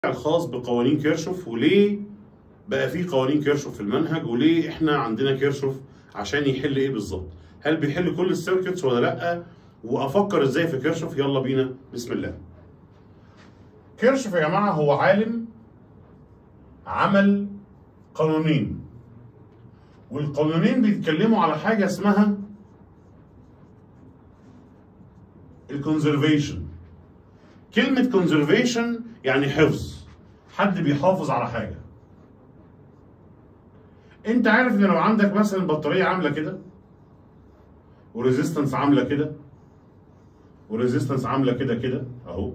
الخاص بقوانين كيرشوف وليه بقى في قوانين كيرشوف في المنهج وليه احنا عندنا كيرشوف عشان يحل ايه بالظبط هل بيحل كل السيركتس ولا لا وافكر ازاي في كيرشوف يلا بينا بسم الله كيرشوف يا جماعه هو عالم عمل قانونين والقانونين بيتكلموا على حاجه اسمها الكونزرفيشن كلمة كونزرفيشن يعني حفظ حد بيحافظ على حاجة انت عارف ان لو عندك مثلا بطارية عاملة كده وريزيستنس عاملة كده وريزيستنس عاملة كده كده اهو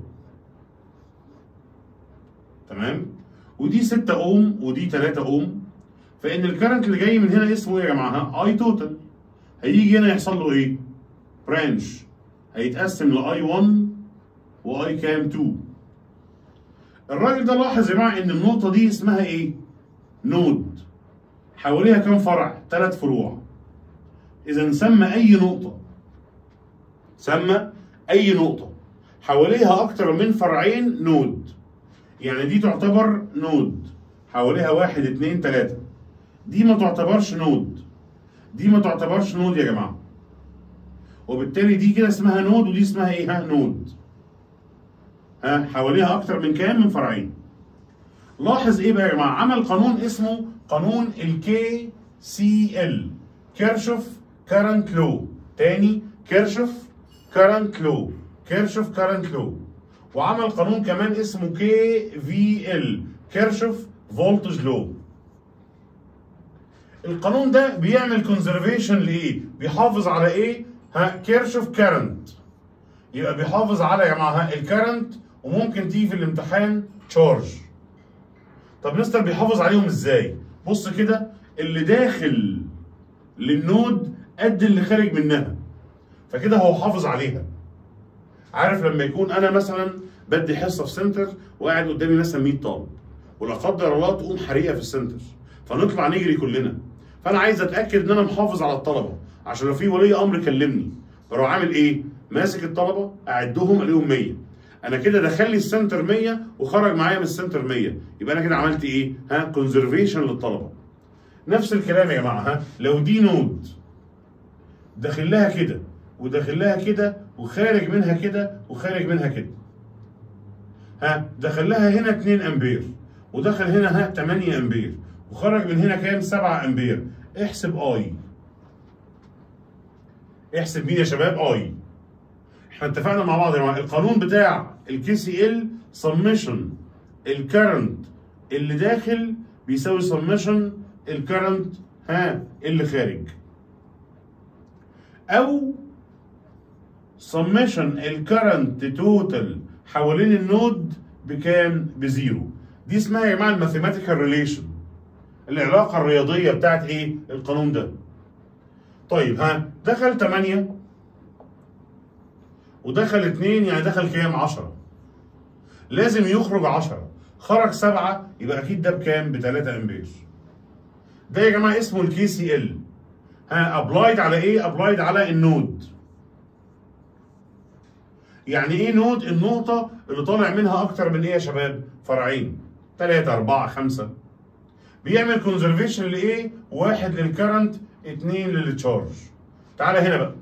تمام ودي 6 اوم ودي 3 اوم فان الكرنت اللي جاي من هنا اسمه ايه يا جماعه اي توتال هيجي هنا يحصل له ايه برانش هيتقسم لاي 1 واي كام 2 الراجل ده لاحظ يا جماعه ان النقطه دي اسمها ايه نود حواليها كام فرع ثلاث فروع اذا سمى اي نقطه سمى اي نقطه حواليها اكتر من فرعين نود يعني دي تعتبر نود حواليها واحد اتنين تلاتة دي ما تعتبرش نود دي ما تعتبرش نود يا جماعة وبالتالي دي كده اسمها نود ودي اسمها ايه ها نود ها حواليها اكتر من كام من فرعين لاحظ ايه بقى يا جماعة عمل قانون اسمه قانون الكي سي ال كيرشوف كارنت لو تاني كيرشوف كارنت لو كيرشوف كارنت لو وعمل قانون كمان اسمه كي في ال كيرشوف فولتج لو القانون ده بيعمل كونزرفيشن لايه بيحافظ على ايه ها كيرشوف كارنت يبقى بيحافظ على يا جماعه ها الكارنت وممكن تيجي في الامتحان تشارج طب مستر بيحافظ عليهم ازاي بص كده اللي داخل للنود قد اللي خارج منها فكده هو حافظ عليها عارف لما يكون انا مثلا بدي حصه في سنتر وقاعد قدامي مثلا 100 طالب ولا قدر الله تقوم حريقه في السنتر فنطلع نجري كلنا فانا عايز اتاكد ان انا محافظ على الطلبه عشان لو في ولي امر كلمني بروح عامل ايه؟ ماسك الطلبه اعدهم الاقيهم 100 انا كده دخل لي السنتر 100 وخرج معايا من السنتر 100 يبقى انا كده عملت ايه؟ ها كونزرفيشن للطلبه نفس الكلام يا جماعه ها لو دي نود داخل لها كده وداخل لها كده وخارج منها كده وخارج منها كده ها دخل لها هنا 2 امبير ودخل هنا ها 8 امبير وخرج من هنا كام 7 امبير احسب اي احسب مين يا شباب اي احنا اتفقنا مع بعض يا جماعه القانون بتاع الكي سي ال سمشن الكرنت اللي داخل بيساوي سمشن الكرنت ها اللي خارج او سمشن الكرنت توتال حوالين النود بكام؟ بزيرو. دي اسمها يا جماعه الماثيماتيكال ريليشن. العلاقه الرياضيه بتاعت ايه؟ القانون ده. طيب ها دخل 8 ودخل 2 يعني دخل كام؟ 10. لازم يخرج 10 خرج 7 يبقى اكيد ده بكام؟ ب 3 امبير. ده يا جماعه اسمه الكي سي ال. ها ابلايد على ايه؟ ابلايد على النود. يعني ايه نود النقطة اللي طالع منها أكتر من إيه يا شباب؟ فرعين. ثلاثة أربعة خمسة. بيعمل كونزرفيشن لإيه؟ واحد للكرنت، اتنين للتشارج. تعالى هنا بقى.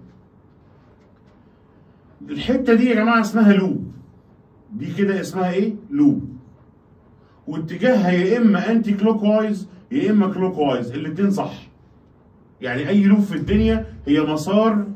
الحتة دي يا جماعة اسمها لوب. دي كده اسمها إيه؟ لوب. واتجاهها يا إما أنتي كلوك وايز يا إما كلوك وايز، الاتنين صح. يعني أي لوب في الدنيا هي مسار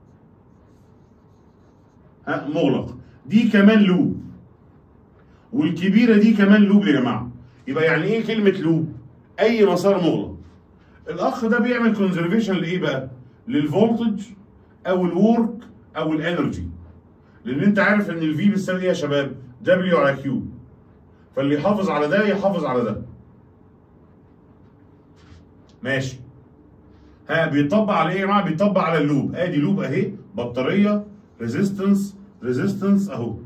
ها مغلق دي كمان لوب والكبيره دي كمان لوب يا جماعه يبقى يعني ايه كلمه لوب اي مسار مغلق الاخ ده بيعمل كونزرفيشن لايه بقى للفولتج او الورك او الانرجي لان انت عارف ان الفي بتساوي ايه يا شباب دبليو على كيو فاللي يحافظ على ده يحافظ على ده ماشي ها بيطبق على ايه يا جماعه بيطبق على اللوب ادي لوب اهي بطاريه ريزيستنس ريزيستنس اهو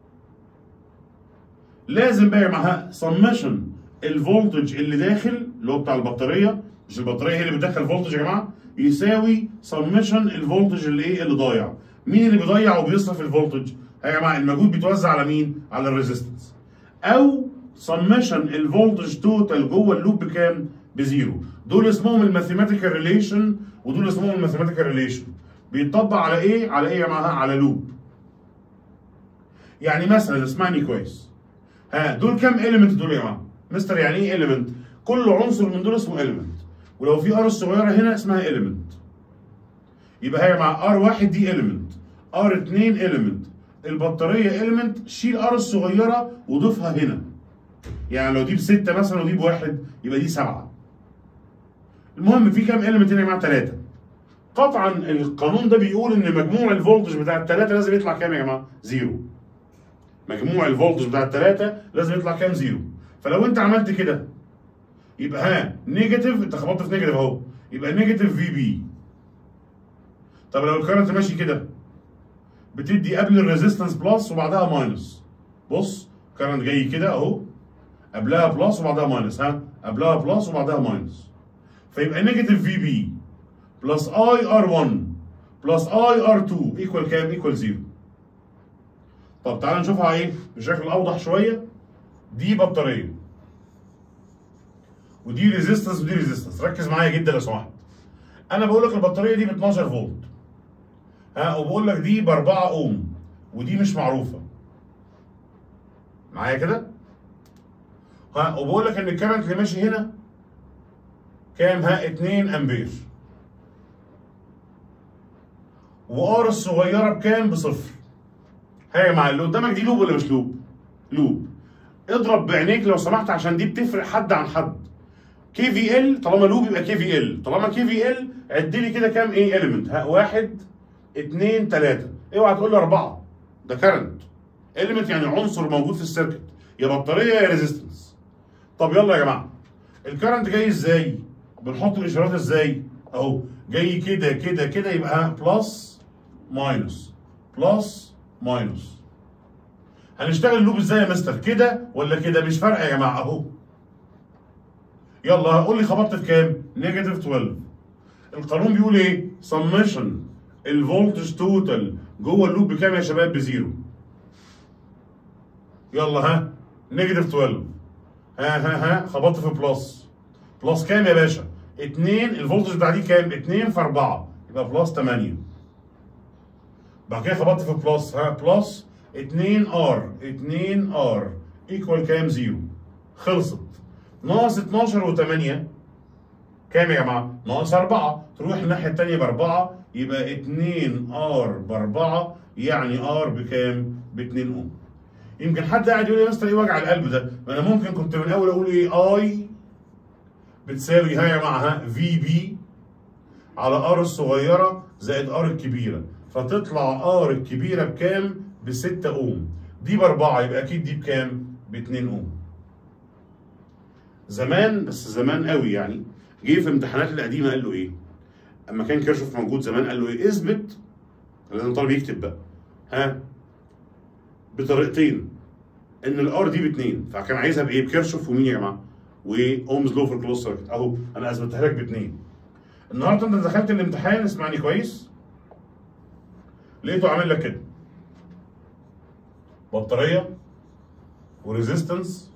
لازم بقى معاها سمشن الفولتج اللي داخل اللي هو بتاع البطاريه مش البطاريه هي اللي بتدخل فولتج يا جماعه يساوي سمشن الفولتج اللي ايه اللي ضايع مين اللي بيضيع وبيصرف الفولتج يا جماعه المجهود بيتوزع على مين على الريزيستنس او سمشن الفولتج توتال جوه اللوب بكام؟ بزيرو دول اسمهم الماثيماتيكال ريليشن ودول اسمهم الماثيماتيكال ريليشن بيتطبق على ايه؟ على ايه يا جماعه؟ على لوب يعني مثلا اسمعني كويس ها دول كام اليمنت دول يا جماعه؟ مستر يعني ايه اليمنت؟ كل عنصر من دول اسمه اليمنت ولو في ار الصغيره هنا اسمها اليمنت يبقى هي مع ار واحد دي اليمنت ار 2 اليمنت البطاريه اليمنت شيل ار الصغيره وضيفها هنا يعني لو دي بستة مثلا ودي بواحد يبقى دي سبعة المهم في كام اليمنت هنا يا جماعه ثلاثة قطعا القانون ده بيقول ان مجموع الفولتج بتاع الثلاثة لازم يطلع كام يا جماعه؟ زيرو مجموع الفولتج بتاع الثلاثة لازم يطلع كام زيرو فلو انت عملت كده يبقى ها نيجاتيف انت خبطت في نيجاتيف اهو يبقى نيجاتيف في بي طب لو الكرنت ماشي كده بتدي قبل الريزيستنس بلس وبعدها ماينس بص كرنت جاي كده اهو قبلها بلس وبعدها ماينس ها قبلها بلس وبعدها ماينس فيبقى نيجاتيف في بي بلس اي ار 1 بلس اي ار 2 ايكوال كام؟ ايكوال 0 طب تعالى نشوفها ايه بشكل اوضح شويه دي بطاريه ودي ريزيستنس ودي ريزيستنس ركز معايا جدا لو سمحت انا بقول لك البطاريه دي ب 12 فولت ها وبقول لك دي ب 4 اوم ودي مش معروفه معايا كده ها وبقول لك ان الكرنت اللي ماشي هنا كام ها 2 امبير وار الصغيره بكام بصفر ها يا جماعه اللي قدامك دي لوب ولا مش لوب لوب اضرب بعينيك لو سمحت عشان دي بتفرق حد عن حد كي في ال طالما لوب يبقى كي في ال طالما كي في ال عد لي كده كام ايه اليمنت ها واحد اثنين ثلاثة اوعى تقول لي اربعة ده كرنت اليمنت يعني عنصر موجود في السيركت يا بطارية يا ريزيستنس طب يلا يا جماعة الكرنت جاي ازاي؟ بنحط الاشارات ازاي؟ اهو جاي كده كده كده يبقى بلس ماينس بلس ماينس هنشتغل اللوب ازاي يا مستر كده ولا كده مش فارقه يا جماعه اهو يلا قول لي خبطت في كام نيجاتيف 12 القانون بيقول ايه سمشن الفولتج توتال جوه اللوب بكام يا شباب بزيرو يلا ها نيجاتيف 12 ها ها ها خبطت في بلس بلس كام يا باشا 2 الفولتج بتاع دي كام 2 في 4 يبقى بلس 8 بعد كده خبطت في بلس ها بلس 2 ار 2 ار ايكوال كام زيرو خلصت ناقص 12 و8 كام يا جماعه؟ ناقص 4 تروح الناحيه الثانيه ب 4 يبقى 2 ار ب 4 يعني ار بكام؟ ب 2 اوم يمكن حد قاعد يقول لي يا مستر ايه وجع القلب ده؟ ما انا ممكن كنت من الاول اقول ايه اي بتساوي ها يا جماعه ها في بي على ار الصغيره زائد ار الكبيره فتطلع ار الكبيره بكام؟ ب 6 اوم دي ب 4 يبقى اكيد دي بكام؟ ب 2 اوم زمان بس زمان قوي يعني جه في امتحانات القديمه قال له ايه؟ اما كان كيرشوف موجود زمان قال له ايه؟ اثبت لازم الطالب يكتب بقى ها بطريقتين ان الار دي باثنين فكان عايزها بايه؟ بكيرشوف ومين يا جماعه؟ واومز لو في الكلوز سيركت اهو انا اثبتها لك باثنين النهارده انت دخلت الامتحان اسمعني كويس لقيته عامل لك كده بطاريه وريزيستنس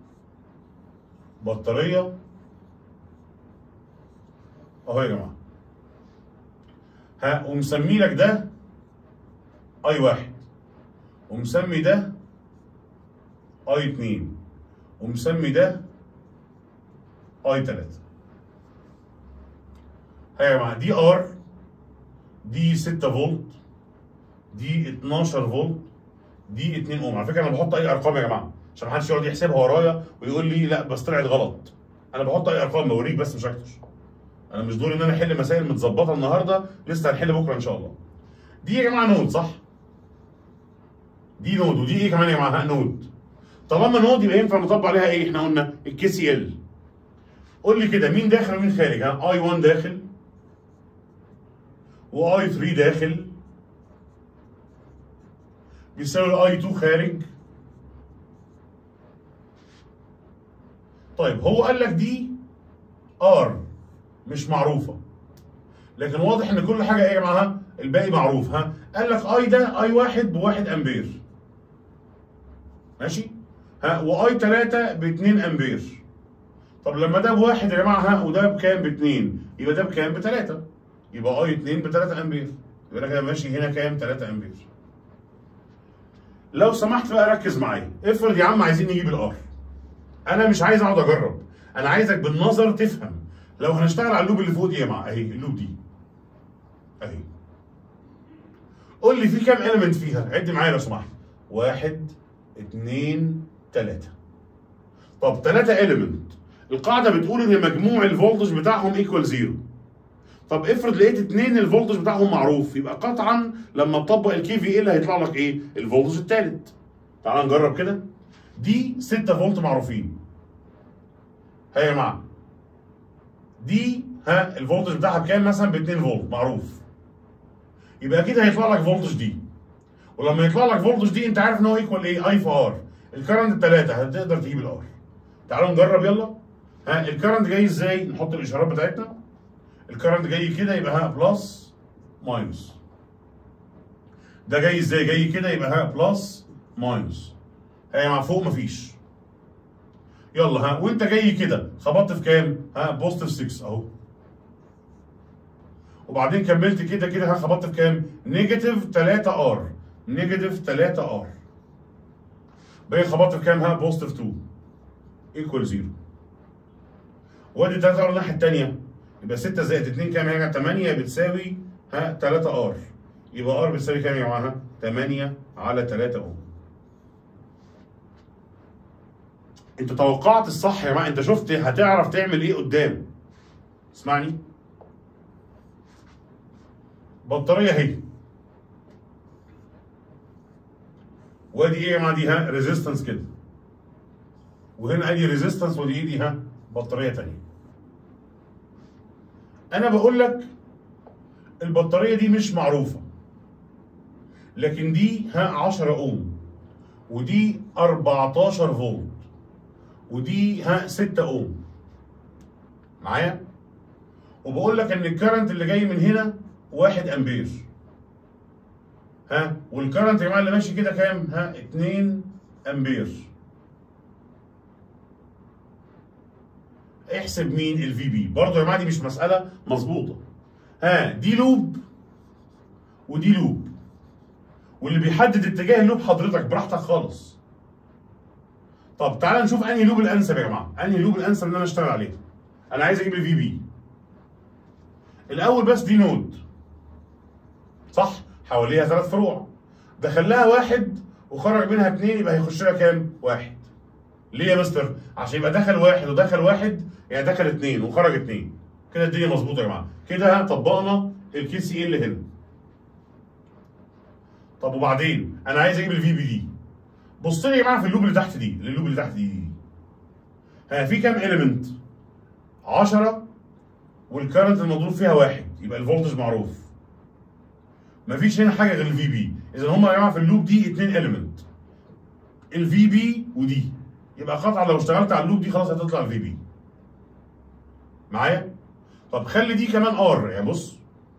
بطاريه اهو يا جماعه ها ومسمي لك ده اي واحد ومسمي ده اي اتنين ومسمي ده اي تلاته ها يا جماعه دي ار دي 6 فولت دي 12 فولت دي 2 اوم على فكره انا بحط اي ارقام يا جماعه عشان محدش يقعد يحسبها ورايا ويقول لي لا بس طلعت غلط انا بحط اي ارقام بوريك بس مش اكتر انا مش دوري ان انا احل مسائل متظبطه النهارده لسه هنحل بكره ان شاء الله دي يا جماعه نود صح دي نود ودي ايه كمان يا جماعه نود طالما نود يبقى ينفع نطبق عليها ايه احنا قلنا الكي سي ال قول لي كده مين داخل ومين خارج ها اي 1 داخل واي 3 داخل بيساوي اي 2 خارج طيب هو قال لك دي ار مش معروفه لكن واضح ان كل حاجه ايه يا جماعه الباقي معروف ها قال لك اي ده اي واحد بواحد امبير ماشي ها واي 3 ب 2 امبير طب لما ده بواحد يا جماعه ها وده بكام ب 2 يبقى ده بكام ب 3 يبقى اي 2 ب 3 امبير يبقى انا كده ماشي هنا كام 3 امبير لو سمحت بقى ركز معايا افرض يا عم عايزين نجيب الار انا مش عايز اقعد اجرب انا عايزك بالنظر تفهم لو هنشتغل على اللوب اللي فوق دي يا جماعه اهي اللوب دي اهي قول لي في كام اليمنت فيها عد معايا لو سمحت واحد اتنين تلاتة طب تلاتة اليمنت القاعدة بتقول ان مجموع الفولتج بتاعهم ايكوال زيرو طب افرض لقيت اتنين الفولتج بتاعهم معروف يبقى قطعا لما تطبق الكي في ال هيطلع لك ايه؟ الفولتج التالت تعال نجرب كده دي 6 فولت معروفين ها يا جماعه دي ها الفولتج بتاعها بكام مثلا ب 2 فولت معروف يبقى اكيد هيطلع لك فولتج دي ولما يطلع لك فولتج دي انت عارف ان هو ايكوال ايه اي في ار الكرنت 3 هتقدر تجيب الار تعالوا نجرب يلا ها الكرنت جاي ازاي نحط الاشارات بتاعتنا الكرنت جاي كده يبقى ها بلس ماينس ده جاي ازاي جاي كده يبقى ها بلس ماينس ها يا جماعه فوق مفيش يلا ها وانت جاي كده خبطت في كام ها بوزيتيف 6 اهو وبعدين كملت كده كده ها خبطت في كام نيجاتيف 3 ار نيجاتيف 3 ار باقي خبطت في كام ها بوزيتيف 2 ايكوال 0 وادي 3 ار الناحيه الثانيه يبقى 6 زائد 2 كام يا جماعه 8 بتساوي ها 3 ار يبقى ار بتساوي كام يا جماعه 8 على 3 اوم انت توقعت الصح يا جماعه انت شفت هتعرف تعمل ايه قدام اسمعني بطاريه اهي وادي ايه يا جماعه دي ها ريزيستنس كده وهنا ادي ريزيستنس ودي ايه دي ها بطاريه ثانيه انا بقول لك البطاريه دي مش معروفه لكن دي ها 10 اوم ودي 14 فولت ودي ها 6 اوم معايا وبقول لك ان الكرنت اللي جاي من هنا 1 امبير ها والكرنت يا جماعه اللي ماشي كده كام ها 2 امبير احسب مين الفي بي برضه يا جماعه دي مش مساله مظبوطه ها دي لوب ودي لوب واللي بيحدد اتجاه اللوب حضرتك براحتك خالص طب تعالى نشوف انهي لوب الانسب يا جماعه انهي لوب الانسب ان انا اشتغل عليه انا عايز اجيب الفي بي الاول بس دي نود صح حواليها ثلاث فروع دخلها واحد وخرج منها اثنين يبقى هيخش لها كام واحد ليه يا مستر عشان يبقى دخل واحد ودخل واحد يعني دخل اثنين وخرج اثنين كده الدنيا مظبوطه يا جماعه كده طبقنا الكي سي ال هنا طب وبعدين انا عايز اجيب الفي بي دي بص لي يا جماعه في اللوب اللي تحت دي اللوب اللي تحت دي, دي. ها في كام اليمنت 10 والكرنت المضروب فيها واحد يبقى الفولتج معروف مفيش هنا حاجه غير الفي بي اذا هم يا جماعه في اللوب دي اثنين اليمنت الفي بي ودي يبقى قطعا لو اشتغلت على اللوب دي خلاص هتطلع الفي بي معايا طب خلي دي كمان ار يعني بص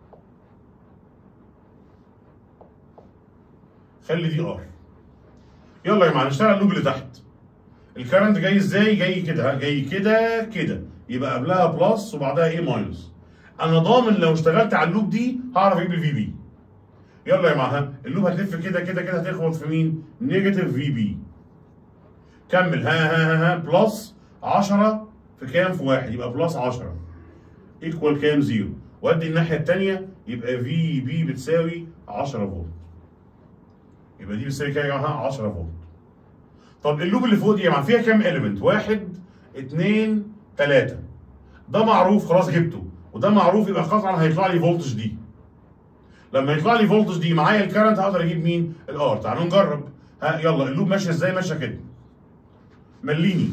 خلي دي ار يلا يا جماعه نشتغل اللوب اللي تحت الكرنت جاي ازاي جاي كده ها جاي كده كده يبقى قبلها بلس وبعدها ايه ماينس انا ضامن لو اشتغلت على اللوب دي هعرف اجيب الفي بي يلا يا جماعه ها اللوب هتلف كده كده كده هتخبط في مين نيجاتيف في بي كمل ها ها ها, ها بلس 10 في كام في واحد يبقى بلس 10 ايكوال كام زيرو وادي الناحيه الثانيه يبقى في بي بتساوي 10 فولت يبقى دي بتساوي كام يا جماعه 10 فولت طب اللوب اللي فوق دي يا جماعه فيها كام اليمنت واحد اثنين ثلاثة ده معروف خلاص جبته وده معروف يبقى قطعا هيطلع لي فولتج دي لما يطلع لي فولتج دي معايا الكرنت هقدر اجيب مين الار تعالوا نجرب ها يلا اللوب ماشيه ازاي ماشيه كده مليني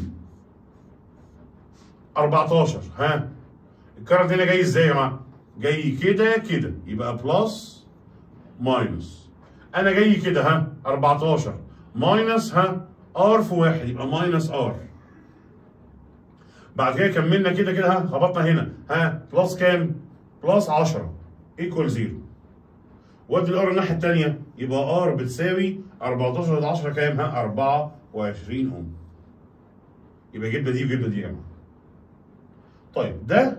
14 ها الكرنت هنا جاي ازاي يا جماعه جاي كده كده يبقى بلس ماينس انا جاي كده ها 14 ماينس ها ار في واحد يبقى ماينس ار بعد كده كملنا كده كده ها خبطنا هنا ها بلس كام بلس 10 ايكوال 0 وادي الار الناحيه الثانيه يبقى ار بتساوي 14 زائد 10 كام ها 24 اوم يبقى جبنا دي وجبنا دي يا جماعه طيب ده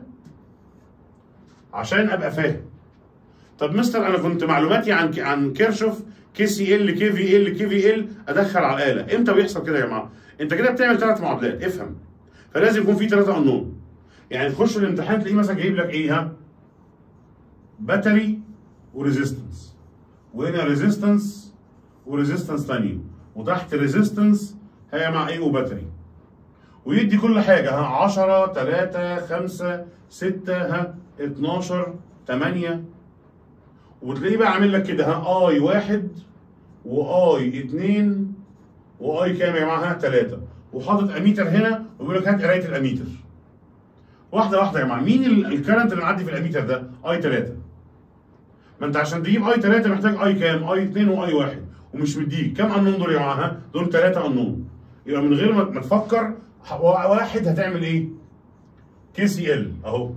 عشان ابقى فاهم طب مستر انا كنت معلوماتي عن عن كيرشوف كي سي ال كي في ال كي في ال ادخل على الاله امتى بيحصل كده يا جماعه انت كده بتعمل ثلاث معادلات افهم فلازم يكون في ثلاثه انون يعني تخش الامتحان تلاقيه مثلا جايب لك ايه ها باتري وريزيستنس وهنا ريزيستنس وريزيستنس ثانيه وتحت ريزيستنس هي مع ايه وباتري ويدي كل حاجه ها 10 3 5 6 ها 12 8 وتلاقيه بقى عامل لك كده ها اي واحد واي اتنين واي كام يا جماعه ها 3 وحاطط اميتر هنا ويقول لك هات قرايه الاميتر واحده واحده يا جماعه مين ال- الكرنت اللي معدي في الاميتر ده اي 3 ما انت عشان تجيب اي 3 محتاج اي كام اي 2 واي 1 ومش مديك كام انون دول يا جماعه ها دول 3 انون يبقى من غير ما ما تفكر ح- واحد هتعمل ايه كي سي ال اهو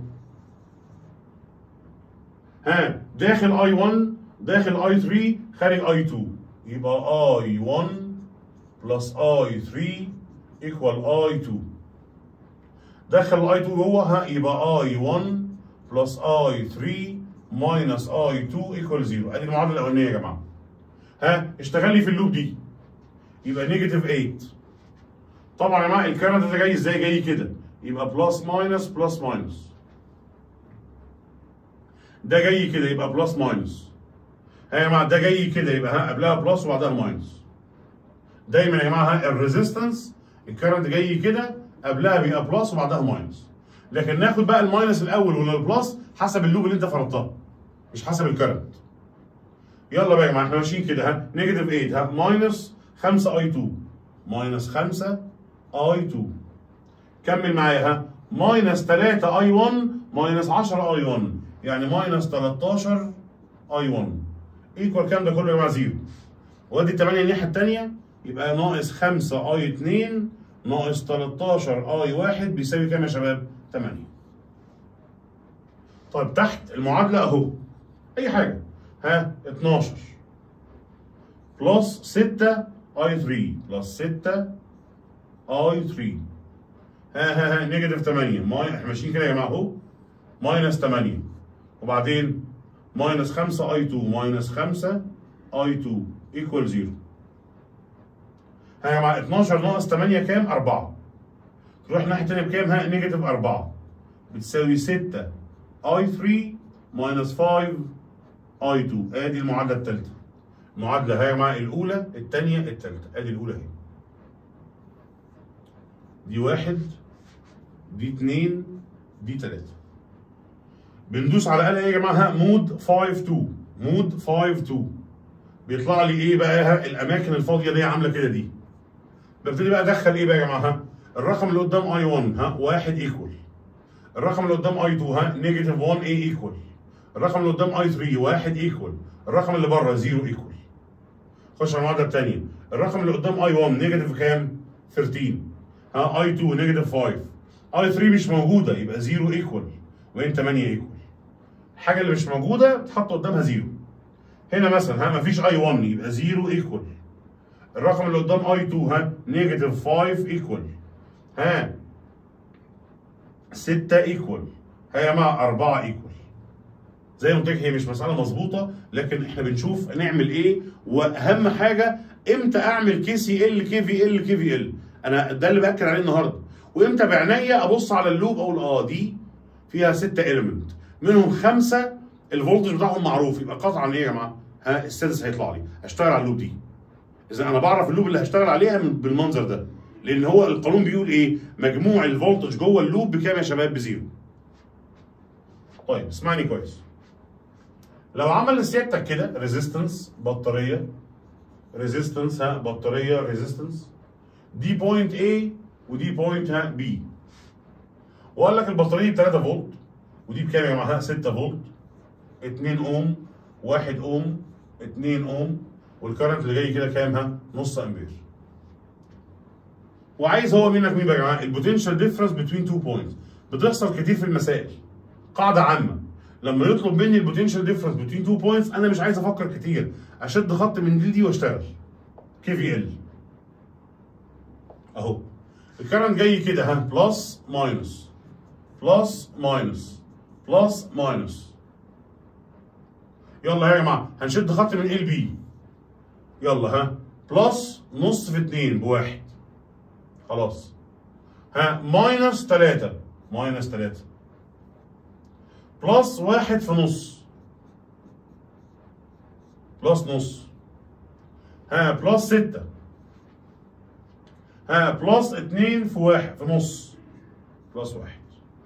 ها داخل اي 1 داخل اي 3 خارج اي 2 يبقى اي 1 بلس اي 3 ايكوال اي 2 دخل الاي 2 جوه ها يبقى اي 1 بلس اي 3 ماينس اي 2 ايكوال 0 ادي المعادله الاولانيه يا جماعه ها اشتغل لي في اللوب دي يبقى نيجاتيف 8 طبعا يا جماعه الكرنت ده جاي ازاي جاي كده يبقى بلس ماينس بلس ماينس ده جاي كده يبقى بلس ماينس ها يا جماعه ده جاي كده يبقى ها قبلها بلس وبعدها ماينس دايما يا جماعه ها الريزيستنس الكرنت جاي كده قبلها بيبقى بلس وبعدها ماينس لكن ناخد بقى الماينس الاول ولا البلس حسب اللوب اللي انت فرضتها مش حسب الكرنت يلا بقى يا جماعه احنا ماشيين كده ها نيجاتيف 8 ها ماينس 5 اي 2 ماينس 5 اي 2 كمل معايا ها ماينس 3 اي 1 ماينس 10 اي 1 يعني ماينس 13 اي 1 ايكوال كام ده كله يا جماعه زيرو وادي 8 الناحيه الثانيه يبقى ناقص 5 اي 2 ناقص 13 اي 1 بيساوي كام يا شباب؟ 8 طيب تحت المعادله اهو اي حاجه ها 12 بلس 6 اي 3 بلس 6 اي 3 ها ها ها نيجاتيف 8 ماي احنا ماشيين كده يا جماعه اهو ماينس 8 وبعدين ماينس 5 اي 2 ماينس 5 اي 2 ايكوال 0 ها يا جماعه 12 ناقص 8 كام؟ 4 تروح الناحيه الثانيه بكام؟ ها نيجاتيف 4 بتساوي 6 اي 3 ماينس 5 اي 2 ادي المعادله الثالثه المعادله ها يا جماعه الاولى الثانيه الثالثه ادي الاولى اهي دي واحد دي اتنين دي تلاته بندوس على الاله ايه يا جماعه ها مود 5 2 مود 5 2 بيطلع لي ايه بقى ها الاماكن الفاضيه دي عامله كده دي ببتدي بقى ادخل ايه بقى يا جماعه ها الرقم اللي قدام اي 1 ها 1 ايكوال الرقم اللي قدام اي 2 ها نيجاتيف 1 اي ايكوال الرقم اللي قدام اي 3 1 ايكوال الرقم اللي بره 0 ايكوال خش على المعادله الثانيه الرقم اللي قدام اي 1 نيجاتيف كام 13 ها اي 2 نيجاتيف 5 اي 3 مش موجوده يبقى 0 ايكوال وان 8 ايكوال الحاجه اللي مش موجوده تحط قدامها 0 هنا مثلا ها مفيش اي 1 يبقى 0 ايكوال الرقم اللي قدام اي 2 ها نيجاتيف 5 ايكوال ها 6 ايكوال ها يا جماعه 4 ايكوال زي ما قلت لك هي مش مساله مظبوطه لكن احنا بنشوف نعمل ايه واهم حاجه امتى اعمل كي سي ال كي في ال كي في ال انا ده اللي باكد عليه النهارده وامتى بعينيا ابص على اللوب اقول اه دي فيها ستة اليمنت منهم خمسه الفولتج بتاعهم معروف يبقى قطعا ايه يا جماعه ها السادس هيطلع لي اشتغل على اللوب دي اذا انا بعرف اللوب اللي هشتغل عليها من بالمنظر ده لان هو القانون بيقول ايه مجموع الفولتج جوه اللوب بكام يا شباب بزيرو طيب اسمعني كويس لو عمل سيادتك كده ريزيستنس بطاريه ريزيستنس ها بطاريه ريزيستنس دي بوينت A ودي بوينت ها B وقال لك البطاريه ب 3 فولت ودي بكام يا جماعه 6 فولت 2 اوم 1 اوم 2 اوم والكرنت اللي جاي كده كام ها نص امبير وعايز هو منك مين بقى يا جماعه البوتنشال ديفرنس بين تو بوينتس بتحصل كتير في المسائل قاعده عامه لما يطلب مني البوتنشال ديفرنس بين تو بوينتس انا مش عايز افكر كتير اشد خط من دي دي واشتغل كي في ال اهو الكرنت جاي كده ها بلس ماينس بلس ماينس بلس ماينس يلا يا جماعه هنشد خط من ال بي يلا ها بلس نص في اتنين بواحد خلاص ها ماينس تلاتة ماينس تلاتة بلس واحد في نص بلس نص ها بلس ستة ها بلس اتنين في واحد في نص بلس واحد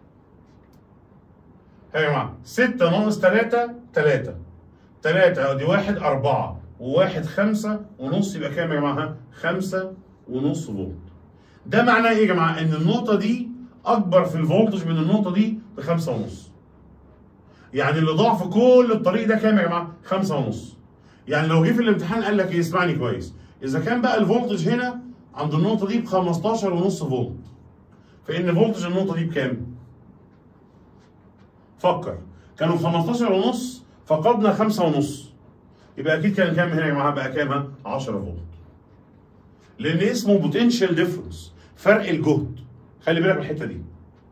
ها يا جماعة ستة ناقص تلاتة تلاتة تلاتة ادي واحد أربعة وواحد خمسة ونص يبقى كام يا جماعة؟ ها؟ خمسة ونص فولت. ده معناه إيه يا جماعة؟ إن النقطة دي أكبر في الفولتج من النقطة دي بخمسة ونص. يعني اللي ضاع في كل الطريق ده كام يا جماعة؟ خمسة ونص. يعني لو جه في الامتحان قال لك إيه اسمعني كويس، إذا كان بقى الفولتج هنا عند النقطة دي ب 15 ونص فولت. فإن فولتج النقطة دي بكام؟ فكر كانوا 15 ونص فقدنا خمسة ونص. يبقى اكيد كان كام هنا يا جماعه بقى كام ها 10 فولت لان اسمه بوتنشال ديفرنس فرق الجهد خلي بالك من الحته دي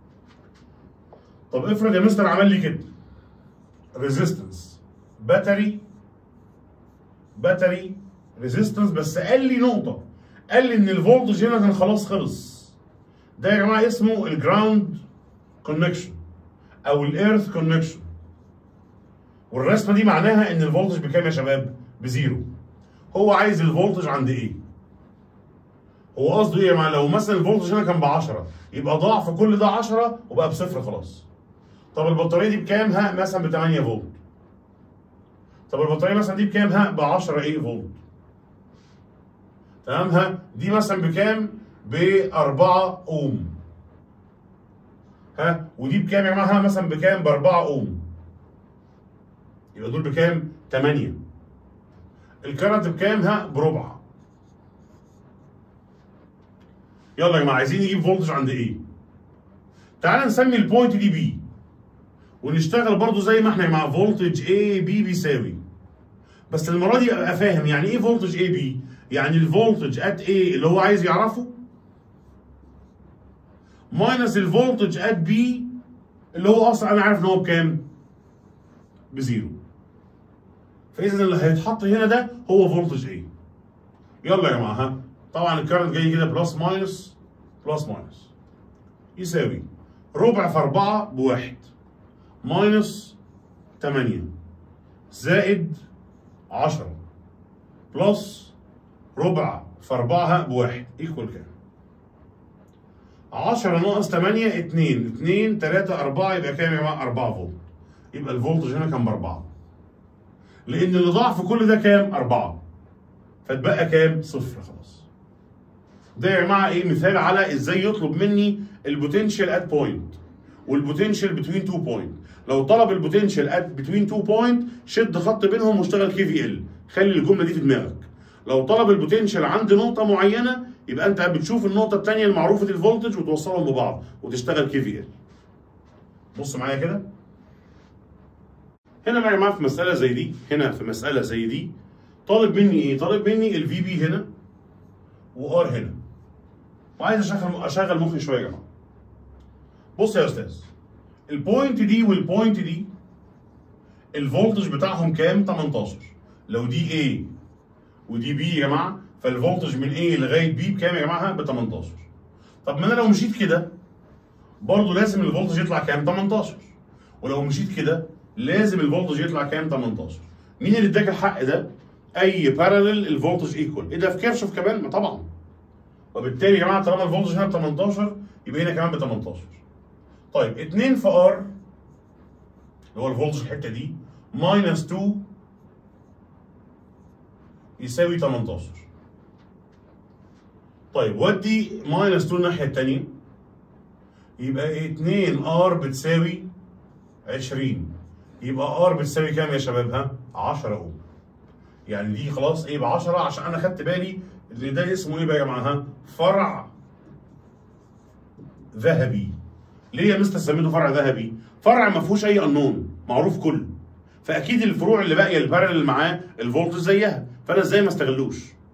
طب افرض يا مستر عمل لي كده ريزيستنس باتري باتري ريزيستنس بس قال لي نقطه قال لي ان الفولتج هنا كان خلاص خلص ده يا جماعه اسمه الجراوند كونكشن او الايرث كونكشن والرسمه دي معناها ان الفولتج بكام يا شباب؟ بزيرو. هو عايز الفولتج عند ايه؟ هو قصده ايه يا جماعه؟ لو مثلا الفولتج هنا كان ب 10 يبقى ضاع في كل ده 10 وبقى بصفر خلاص. طب البطاريه دي بكام؟ ها مثلا ب 8 فولت. طب البطاريه مثلا دي بكام؟ ها ب 10 ايه فولت. تمام ها؟ دي مثلا بكام؟ ب 4 اوم. ها؟ ودي بكام يا جماعه؟ ها مثلا بكام؟ ب 4 اوم. يبقى دول بكام؟ 8 الكرنت بكام؟ ها بربع يلا يا جماعه عايزين نجيب فولتج عند ايه؟ تعال نسمي البوينت دي بي ونشتغل برضو زي ما احنا يا جماعه فولتج اي بي بيساوي بس المره دي ابقى فاهم يعني ايه فولتج اي بي؟ يعني الفولتج ات ايه اللي هو عايز يعرفه ماينس الفولتج ات بي اللي هو اصلا انا عارف ان هو بكام؟ بزيرو فاذا اللي هيتحط هنا ده هو فولتج ايه يلا يا جماعه ها طبعا الكارنت جاي كده بلس ماينس بلس ماينس يساوي ربع في 4 بواحد ماينس 8 زائد 10 بلس ربع في 4 بواحد ايكوال كام 10 ناقص 8 2 2 3 4 يبقى كام يا جماعه 4 فولت يبقى الفولتج هنا كان باربعه لان اللي ضاع في كل ده كام؟ اربعه فتبقى كام؟ صفر خلاص ده يا جماعه ايه مثال على ازاي يطلب مني البوتنشال ات بوينت والبوتنشال بتوين تو بوينت لو طلب البوتنشال ات بتوين تو بوينت شد خط بينهم واشتغل كي في ال خلي الجمله دي في دماغك لو طلب البوتنشال عند نقطه معينه يبقى انت بتشوف النقطه الثانيه المعروفه الفولتج وتوصلهم ببعض وتشتغل كي في ال بص معايا كده هنا بقى يا جماعه في مساله زي دي هنا في مساله زي دي طالب مني ايه؟ طالب مني الفي بي هنا وار هنا وعايز اشغل اشغل مخي شويه يا جماعه بص يا استاذ البوينت دي والبوينت دي الفولتج بتاعهم كام 18 لو دي A ودي B يا جماعه فالفولتج من A لغايه B بكام يا جماعه ب 18 طب ما انا لو مشيت كده برضه لازم الفولتج يطلع كام 18 ولو مشيت كده لازم الفولتج يطلع كام 18 مين اللي اداك الحق ده اي بارالل الفولتج ايكوال ايه ده في كيرشوف كمان ما طبعا وبالتالي يا جماعه طالما الفولتج هنا ب 18 يبقى هنا كمان ب 18 طيب 2 في ار اللي هو الفولتج الحته دي ماينس 2 يساوي 18 طيب ودي ماينس 2 الناحيه الثانيه يبقى 2 ار بتساوي 20 يبقى ار بتساوي كام يا شباب ها 10 اوم يعني دي خلاص ايه ب 10 عشان انا خدت بالي ان ده اسمه ايه بقى يا جماعه ها فرع ذهبي ليه يا مستر سميته فرع ذهبي فرع ما فيهوش اي انون معروف كله فاكيد الفروع اللي باقيه البارل معاه الفولتج زيها فانا ازاي ما استغلوش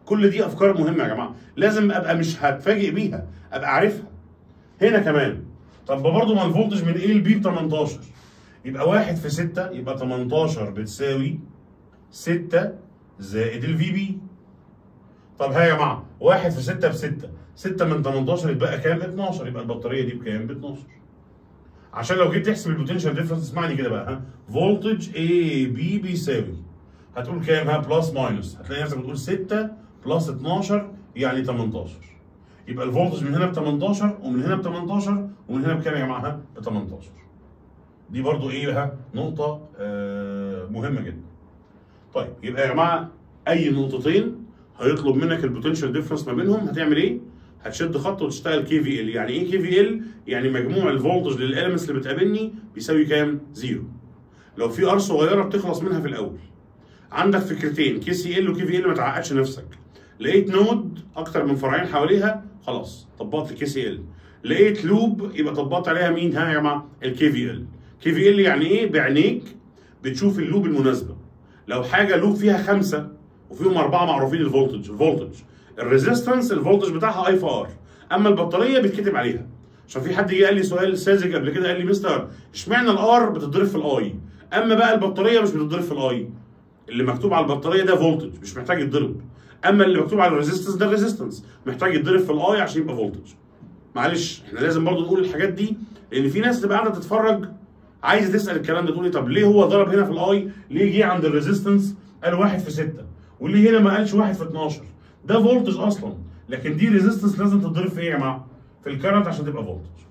كل دي افكار مهمه يا جماعه لازم ابقى مش هتفاجئ بيها ابقى عارفها هنا كمان طب برضه ما الفولتج من ايه لبي ب 18 يبقى 1 في 6 يبقى 18 بتساوي 6 زائد الفي بي طب ها يا جماعه 1 في 6 ب 6 6 من 18 يتبقى كام 12 يبقى البطاريه دي بكام ب 12 عشان لو جيت تحسب البوتنشال ديفرنس اسمعني كده بقى ها فولتج اي بي بيساوي هتقول كام ها بلس ماينس هتلاقي نفسك بتقول 6 بلس 12 يعني 18 يبقى الفولتج من هنا ب 18 ومن هنا ب 18 ومن هنا بكام يا جماعه ها ب 18 دي برضو ايه بقى نقطه آه مهمه جدا طيب يبقى يا جماعه اي نقطتين هيطلب منك البوتنشال ديفرنس ما بينهم هتعمل ايه هتشد خط وتشتغل كي في ال يعني ايه كي في ال يعني مجموع الفولتج للاليمنتس اللي بتقابلني بيساوي كام زيرو لو في ار صغيره بتخلص منها في الاول عندك فكرتين كي سي ال وكي في ال ما تعقدش نفسك لقيت نود اكتر من فرعين حواليها خلاص طبقت الكي سي ال لقيت لوب يبقى طبقت عليها مين ها يا جماعه الكي في ال كي في ال يعني ايه بعينيك بتشوف اللوب المناسبه لو حاجه لوب فيها خمسه وفيهم اربعه معروفين الفولتج الفولتج الريزيستنس الفولتج بتاعها اي في ار اما البطاريه بيتكتب عليها عشان في حد جه قال لي سؤال ساذج قبل كده قال لي مستر اشمعنى الار بتتضرب في الاي اما بقى البطاريه مش بتتضرب في الاي اللي مكتوب على البطاريه ده فولتج مش محتاج يتضرب اما اللي مكتوب على الريزيستنس ده ريزيستنس محتاج يتضرب في الاي عشان يبقى فولتج معلش احنا لازم برضو نقول الحاجات دي لان في ناس تبقى قاعده تتفرج عايزه تسال الكلام ده تقول لي طب ليه هو ضرب هنا في الاي ليه جه عند الريزيستنس قال 1 في 6 وليه هنا ما قالش 1 في 12 ده فولتج اصلا لكن دي ريزيستنس لازم تتضرب في ايه يا جماعه في الكرنت عشان تبقى فولتج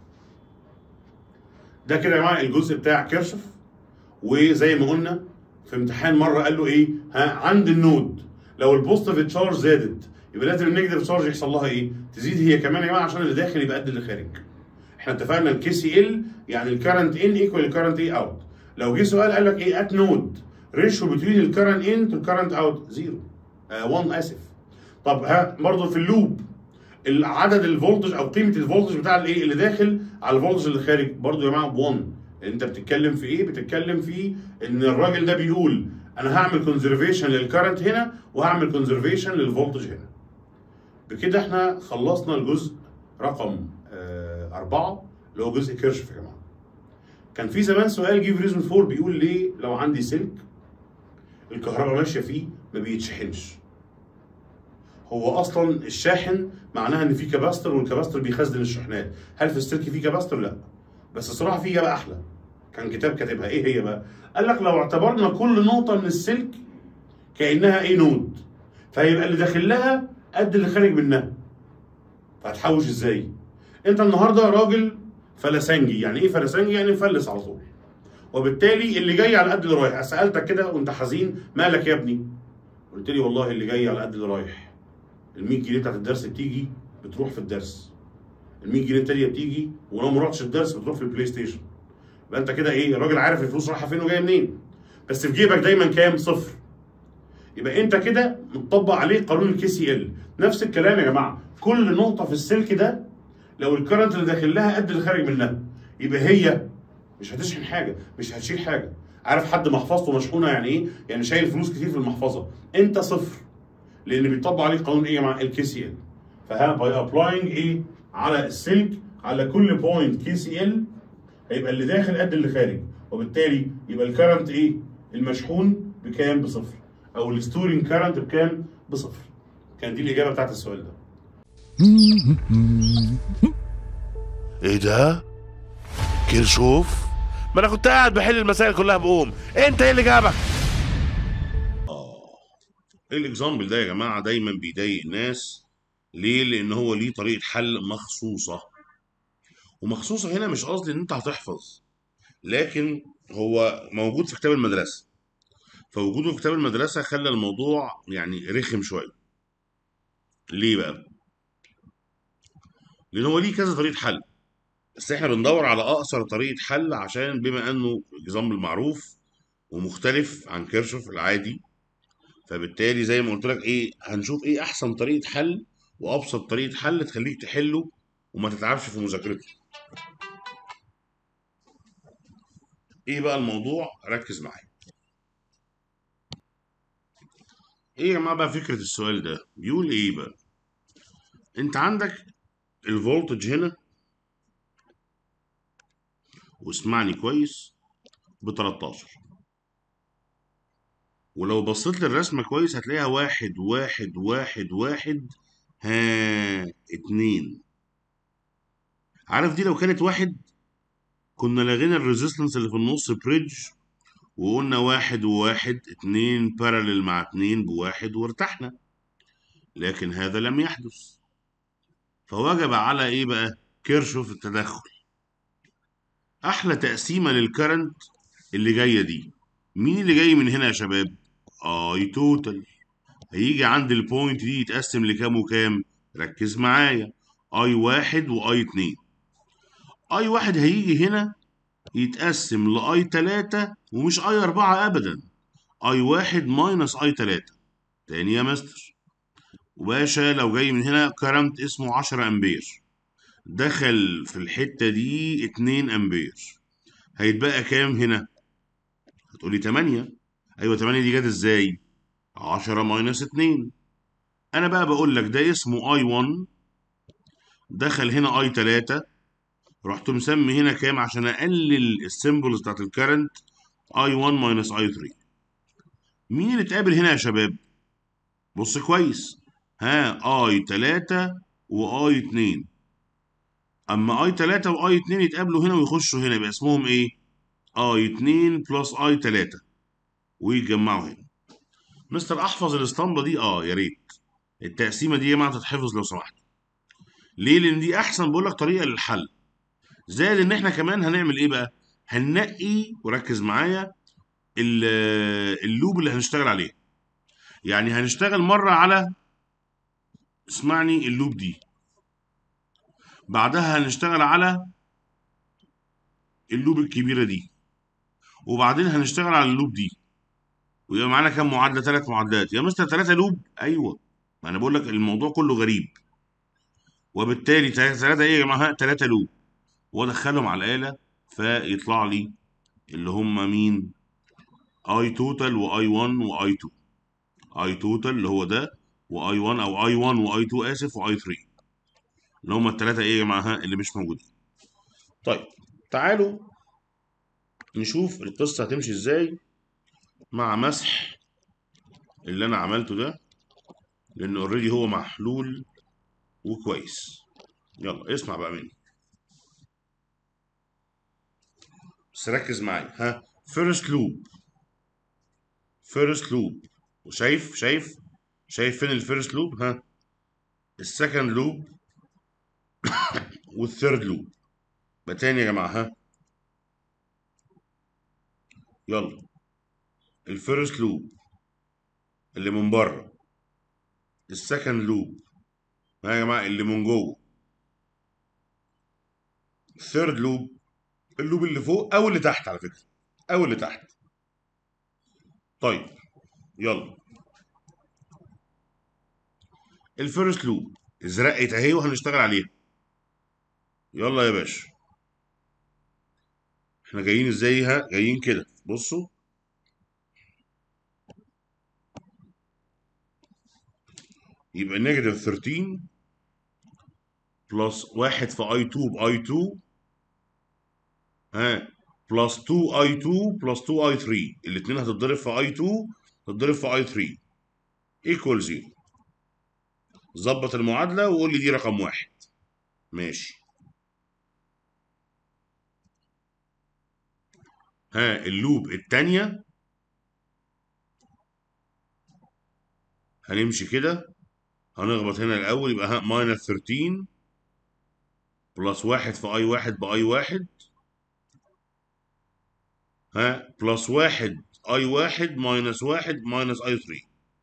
ده كده يا جماعه الجزء بتاع كيرشف وزي ما قلنا في امتحان مره قال له ايه ها عند النود لو البوزيتيف تشارج زادت يبقى لازم النيجاتيف تشارج يحصل لها ايه تزيد هي كمان يا جماعه عشان اللي داخل يبقى قد اللي خارج احنا اتفقنا الكي سي ال يعني الكرنت ان ايكوال الكرنت اي اوت لو جه سؤال قال لك ايه ات نود ريشيو بتوين الكرنت ان تو الكرنت اوت زيرو 1 اسف طب ها برضه في اللوب العدد الفولتج او قيمه الفولتج بتاع الايه اللي داخل على الفولتج اللي خارج برضه يا جماعه ب 1 انت بتتكلم في ايه بتتكلم في ان الراجل ده بيقول انا هعمل كونزرفيشن للكرنت هنا وهعمل كونزرفيشن للفولتج هنا بكده احنا خلصنا الجزء رقم آه أربعة اللي هو جزء كيرشف يا جماعه كان في زمان سؤال جيف ريزون 4 بيقول ليه لو عندي سلك الكهرباء ماشيه فيه ما بيتشحنش هو اصلا الشاحن معناها ان في كباستر والكباستر بيخزن الشحنات هل في السلك في كباستر لا بس الصراحه في اجابه احلى كان كتاب كاتبها ايه هي بقى قال لك لو اعتبرنا كل نقطه من السلك كانها ايه نود فهيبقى اللي داخل لها قد اللي خارج منها فهتحوش ازاي انت النهارده راجل فلسنجي يعني ايه فلسنجي يعني مفلس على طول وبالتالي اللي جاي على قد اللي رايح سالتك كده وانت حزين مالك يا ابني قلت لي والله اللي جاي على قد اللي رايح ال 100 جنيه بتاعت الدرس بتيجي بتروح في الدرس ال 100 جنيه التانيه بتيجي ولو ما رحتش الدرس بتروح في البلاي ستيشن يبقى انت كده ايه الراجل عارف الفلوس رايحه فين وجايه منين بس في جيبك دايما كام صفر يبقى انت كده مطبق عليه قانون الكي سي ال نفس الكلام يا جماعه كل نقطه في السلك ده لو الكرنت اللي داخل لها قد اللي خارج منها يبقى هي مش هتشحن حاجه مش هتشيل حاجه عارف حد محفظته مشحونه يعني ايه يعني شايل فلوس كتير في المحفظه انت صفر لان بيطبق عليه قانون ايه مع الكي سي ال فها باي ابلاينج ايه على السلك على كل بوينت كي سي ال هيبقى اللي داخل قد اللي خارج وبالتالي يبقى الكرنت ايه المشحون بكام بصفر او الستورنج كرنت بكام بصفر كان دي الاجابه بتاعت السؤال ده ايه ده؟ كرشوف؟ ما انا كنت قاعد بحل المسائل كلها بقوم انت ايه اللي جابك؟ الاكزامبل ده يا جماعه دايما بيضايق الناس ليه؟ لان هو ليه طريقه حل مخصوصه ومخصوصه هنا مش قصدي ان انت هتحفظ لكن هو موجود في كتاب المدرسه فوجوده في كتاب المدرسه خلى الموضوع يعني رخم شويه ليه بقى؟ لان هو ليه كذا طريقه حل بس احنا بندور على اقصر طريقه حل عشان بما انه اكزامبل معروف ومختلف عن كيرشوف العادي فبالتالي زي ما قلت لك ايه هنشوف ايه احسن طريقه حل وابسط طريقه حل تخليك تحله وما تتعبش في مذاكرته ايه بقى الموضوع ركز معايا ايه يا جماعه بقى فكره السؤال ده بيقول ايه بقى انت عندك الفولتج هنا واسمعني كويس ب 13 ولو بصيت للرسمة كويس هتلاقيها واحد واحد واحد واحد ها اتنين عارف دي لو كانت واحد كنا لغينا الريزيستنس اللي في النص بريدج وقلنا واحد وواحد اتنين باراليل مع اتنين بواحد وارتحنا لكن هذا لم يحدث فوجب على ايه بقى كيرشوف التدخل احلى تقسيمه للكرنت اللي جايه دي مين اللي جاي من هنا يا شباب اي توتال هيجي عند البوينت دي يتقسم لكام وكام ركز معايا اي واحد واي اتنين اي واحد هيجي هنا يتقسم لاي تلاتة ومش اي اربعة ابدا اي واحد ماينس اي تلاتة تاني يا مستر وباشا لو جاي من هنا كرنت اسمه 10 امبير دخل في الحتة دي 2 امبير هيتبقى كام هنا هتقولي 8 ايوه 8 دي جت ازاي 10 ماينس 2 انا بقى بقول لك ده اسمه اي 1 دخل هنا اي 3 رحت مسمي هنا كام عشان اقلل السيمبلز بتاعت الكرنت اي 1 ماينس اي 3 مين اللي اتقابل هنا يا شباب بص كويس ها اي 3 واي 2 اما اي 3 واي 2 يتقابلوا هنا ويخشوا هنا يبقى اسمهم ايه اي 2 بلس اي 3 ويتجمعوا هنا مستر احفظ الاسطمبه دي اه يا ريت التقسيمه دي يا جماعه تتحفظ لو سمحت ليه لان دي احسن بقول لك طريقه للحل زائد ان احنا كمان هنعمل ايه بقى هننقي وركز معايا ال- اللوب اللي هنشتغل عليه يعني هنشتغل مره على اسمعني اللوب دي بعدها هنشتغل على اللوب الكبيره دي وبعدين هنشتغل على اللوب دي ويبقى معانا كام معادله ثلاث معادلات يا مستر ثلاثه لوب ايوه ما انا بقول لك الموضوع كله غريب وبالتالي ثلاثه ايه يا جماعه ثلاثه لوب وادخلهم على الاله فيطلع لي اللي هم مين اي توتال واي 1 واي 2 اي توتال اللي هو ده واي 1 او اي 1 واي 2 اسف واي 3 اللي هم الثلاثه ايه يا جماعه اللي مش موجودين طيب تعالوا نشوف القصه هتمشي ازاي مع مسح اللي انا عملته ده لان اوريدي هو محلول وكويس يلا اسمع بقى مني بس ركز معايا ها فيرست لوب فيرست لوب وشايف شايف شايف فين الفيرست لوب ها السكند لوب والثيرد لوب بقى تاني يا جماعه ها يلا الفيرست لوب اللي من بره السكند لوب ها يا جماعه اللي من جوه الثيرد لوب اللوب اللي فوق او اللي تحت على فكره او اللي تحت طيب يلا الفيرست لوب ازرقت اهي وهنشتغل عليها يلا يا باشا احنا جايين ازاي ها جايين كده بصوا يبقى نيجاتيف 13 بلس 1 في اي 2 باي 2 ها بلس 2 اي 2 بلس 2 اي 3 الاثنين هتتضرب في اي 2 تتضرب في اي 3 ايكوال 0 ظبط المعادله وقول لي دي رقم واحد ماشي ها اللوب الثانيه هنمشي كده هنخبط هنا الاول يبقى ها ماينس 13 بلس واحد في اي واحد باي واحد ها بلس واحد اي واحد ماينس واحد ماينس اي 3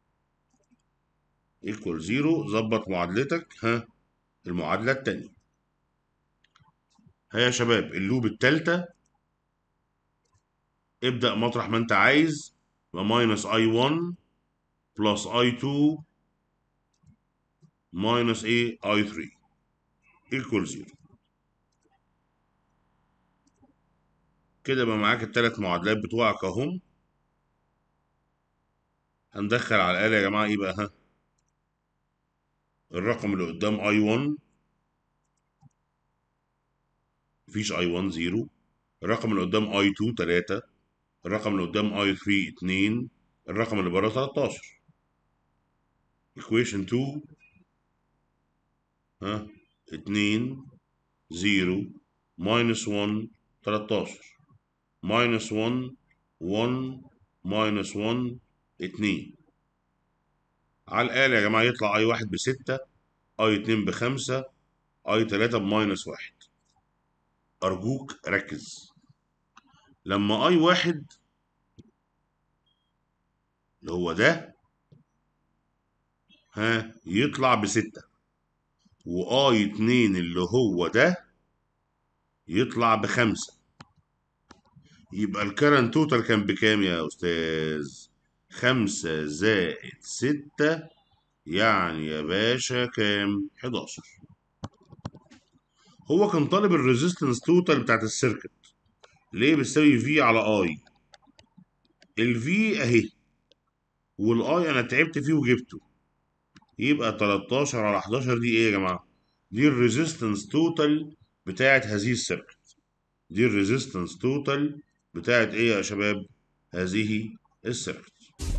ايكوال زيرو ظبط معادلتك ها المعادلة التانية ها يا شباب اللوب التالتة ابدأ مطرح ما انت عايز يبقى ماينس اي 1 بلس اي 2 ماينس ايه اي 3 ايكوال زيرو كده بقى معاك التلات معادلات بتوعك اهم هندخل على الآلة يا جماعة ايه بقى ها الرقم اللي قدام اي 1 مفيش اي 1 0 الرقم اللي قدام اي 2 3 الرقم اللي قدام اي 3 2 الرقم اللي بره 13 equation 2 ها 2 0 minus 1 13 minus 1 1 minus 1 2 على الآلة يا جماعة يطلع اي واحد بستة اي اتنين بخمسة اي تلاتة بماينس واحد أرجوك ركز لما اي واحد اللي هو ده ها يطلع بستة واي اتنين اللي هو ده يطلع بخمسة يبقى الكرنت توتال كان بكام يا أستاذ؟ خمسة زائد ستة يعني يا باشا كام؟ 11 هو كان طالب الريزيستنس توتال بتاعت السيركت ليه بتساوي في على اي الفي اهي والاي انا تعبت فيه وجبته يبقى 13 على 11 دي ايه يا جماعه دي الريزيستنس توتال بتاعت هذه السيركت دي الريزيستنس توتال بتاعت ايه يا شباب هذه السيركت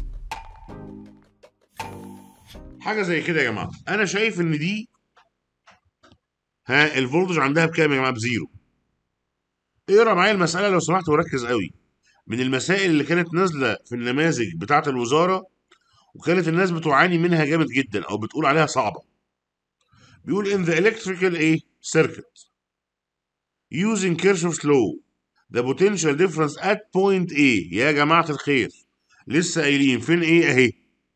حاجه زي كده يا جماعه انا شايف ان دي ها الفولتج عندها بكام يا جماعه بزيرو اقرا معايا المساله لو سمحت وركز قوي من المسائل اللي كانت نازله في النماذج بتاعه الوزاره وكانت الناس بتعاني منها جامد جدا او بتقول عليها صعبه بيقول in the electrical ايه circuit using Kirchhoff's law the potential difference at point A يا جماعه الخير لسه قايلين فين ايه اهي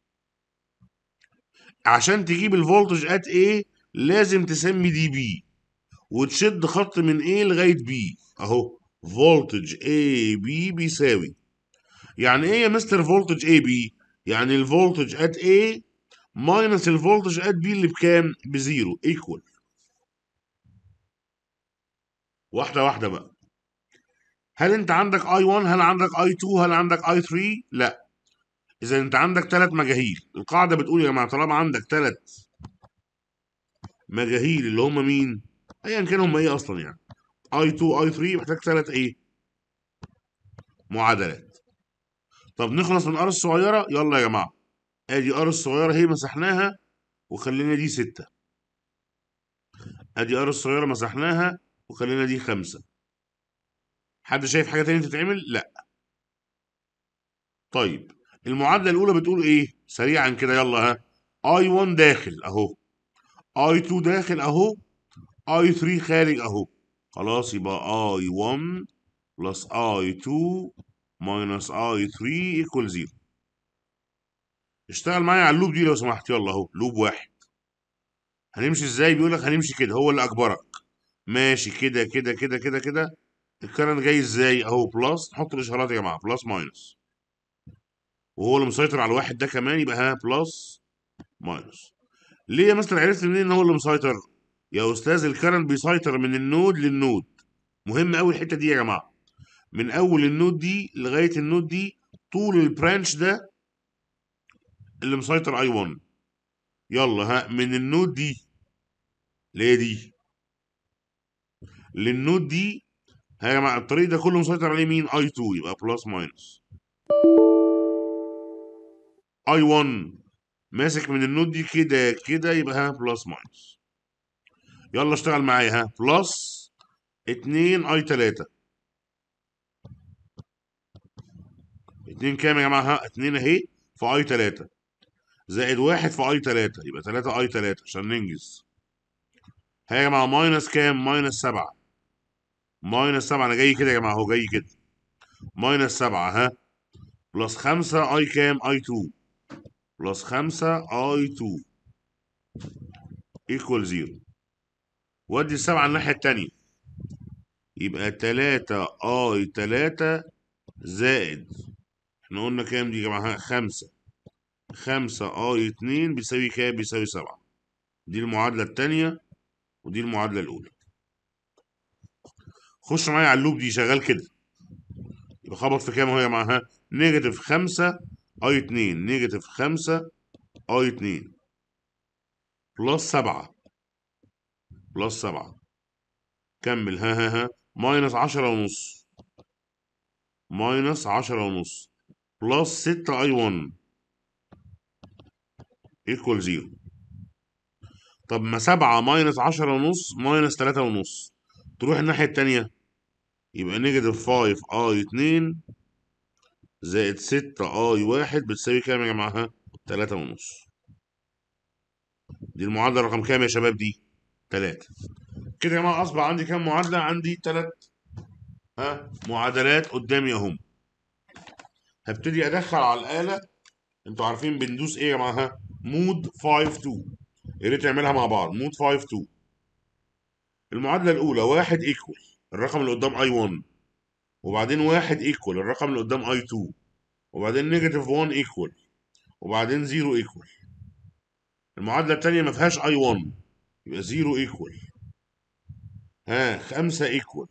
عشان تجيب الفولتج ات A لازم تسمي دي بي وتشد خط من A لغايه B اهو فولتج اي بي بيساوي يعني ايه يا مستر فولتج اي بي يعني الفولتج ات A ماينس الفولتج ات B اللي بكام بزيرو ايكوال واحده واحده بقى هل انت عندك اي 1 هل عندك اي 2 هل عندك اي 3 لا اذا انت عندك ثلاث مجاهيل القاعده بتقول يا جماعه طالما عندك ثلاث مجاهيل اللي هم مين ايا كان هم ايه اصلا يعني اي 2 اي 3 محتاج ثلاث ايه معادلات طب نخلص من ار الصغيره يلا يا جماعه ادي ار الصغيره هي مسحناها وخلينا دي ستة ادي ار الصغيره مسحناها وخلينا دي خمسة حد شايف حاجه تانية تتعمل لا طيب المعادله الاولى بتقول ايه سريعا كده يلا ها اي 1 داخل اهو اي 2 داخل اهو اي 3 خارج اهو خلاص يبقى اي 1 بلس اي 2 ماينس اي 3 ايكوال 0 اشتغل معايا على اللوب دي لو سمحت يلا اهو لوب واحد هنمشي ازاي بيقول لك هنمشي كده هو اللي اجبرك ماشي كده كده كده كده كده الكرنت جاي ازاي اهو بلس نحط الاشارات يا جماعه بلس ماينس وهو اللي مسيطر على الواحد ده كمان يبقى ها بلس ماينس ليه يا مستر عرفت منين ان هو اللي مسيطر يا استاذ الكرنت بيسيطر من النود للنود مهم قوي الحته دي يا جماعه من اول النود دي لغايه النود دي طول البرانش ده اللي مسيطر اي 1 يلا ها من النود دي اللي هي دي للنود دي ها يا جماعه الطريق ده كله مسيطر عليه مين اي 2 يبقى بلس ماينس اي 1 ماسك من النود دي كده كده يبقى ها بلس ماينس يلا اشتغل معايا ها بلس 2 اي 3 2 كام يا جماعه ها 2 اهي في اي 3 زائد 1 في اي 3 يبقى 3 اي 3 عشان ننجز ها يا جماعه ماينس كام ماينس 7 ماينس 7 انا جاي كده يا جماعه اهو جاي كده ماينس 7 ها بلس 5 اي كام اي 2 بلس 5 اي 2 ايكوال 0 ودي السبعة الناحية التانية يبقى 3 اي 3 زائد احنا قلنا كام دي يا جماعة 5 5 اي 2 بيساوي كام بيساوي 7 دي المعادلة التانية ودي المعادلة الأولى خش معايا على اللوب دي شغال كده يبقى خبط في كام اهو يا جماعة ها نيجاتيف 5 اي 2 نيجاتيف 5 اي 2 بلس 7 بلس 7 كمل ها ها ها ماينس 10 ونص ماينس 10 ونص بلس 6 اي 1 ايكوال 0 طب ما 7 ماينس 10 ونص ماينس 3 ونص تروح الناحية التانية يبقى نيجاتيف 5 اي 2 زائد 6 اي 1 بتساوي كام يا جماعة؟ 3 ونص دي المعادلة رقم كام يا شباب دي؟ 3 كده يا جماعة أصبح عندي كام معادلة؟ عندي 3 ها معادلات قدامي أهم هبتدي أدخل على الآلة أنتوا عارفين بندوس إيه يا جماعة؟ ها؟ مود 5 2 يا ريت نعملها مع بعض مود 5 2 المعادلة الأولى واحد ايكوال الرقم اللي قدام اي 1 وبعدين واحد ايكوال الرقم اللي قدام اي 2 وبعدين نيجاتيف 1 ايكوال وبعدين 0 ايكوال المعادلة التانية ما فيهاش اي 1 يبقى 0 ايكوال ها 5 ايكوال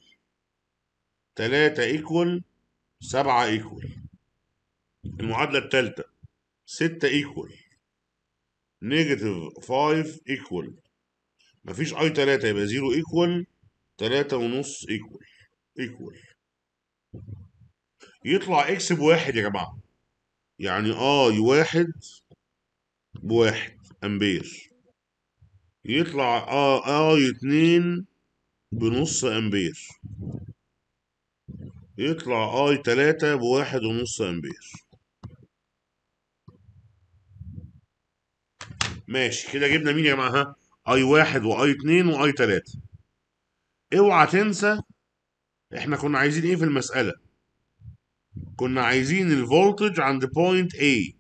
3 ايكوال 7 ايكوال المعادلة التالتة 6 ايكوال نيجاتيف 5 ايكوال مفيش اي 3 يبقى 0 ايكوال 3 ونص ايكوال ايكوال يطلع اكس بواحد يا جماعة يعني اي واحد بواحد امبير يطلع اه اي اتنين بنص امبير يطلع اي تلاتة بواحد ونص امبير ماشي كده جبنا مين يا جماعة ها اي واحد واي اتنين واي تلاتة اوعى تنسى احنا كنا عايزين ايه في المسألة كنا عايزين الفولتج عند بوينت A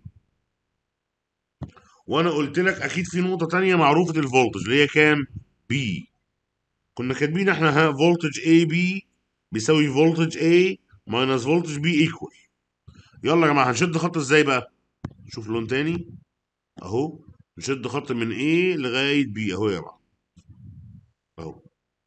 وانا قلت لك اكيد في نقطة تانية معروفة الفولتج اللي هي كام B كنا كاتبين احنا ها فولتج AB بيساوي فولتج A ماينس فولتج B ايكوال يلا يا جماعة هنشد خط ازاي بقى شوف لون تاني اهو نشد خط من A لغاية B اهو يا جماعة اهو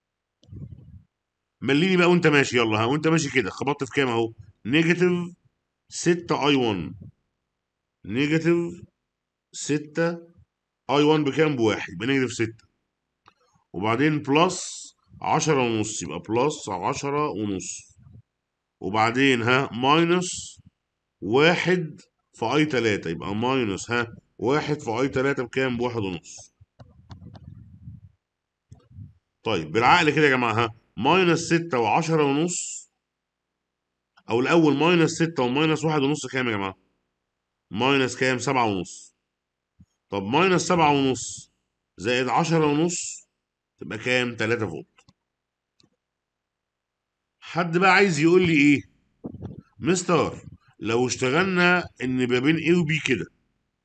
مليني بقى وانت ماشي يلا ها وانت ماشي كده خبطت في كام اهو نيجاتيف 6 اي 1 نيجاتيف 6 اي 1 بكام بواحد يبقى نيجاتيف 6 وبعدين بلس 10 ونص يبقى بلس 10 ونص وبعدين ها ماينس واحد في اي 3 يبقى ماينس ها واحد في اي 3 بكام بواحد ونص طيب بالعقل كده يا جماعه ها ماينس 6 و10 ونص او الاول ماينس 6 وماينس واحد ونص كام يا جماعه ماينس كام 7 ونص طب ماينس 7 ونص زائد 10 ونص تبقى كام 3 فولت حد بقى عايز يقول لي ايه مستر لو اشتغلنا ان ما بين A و B كده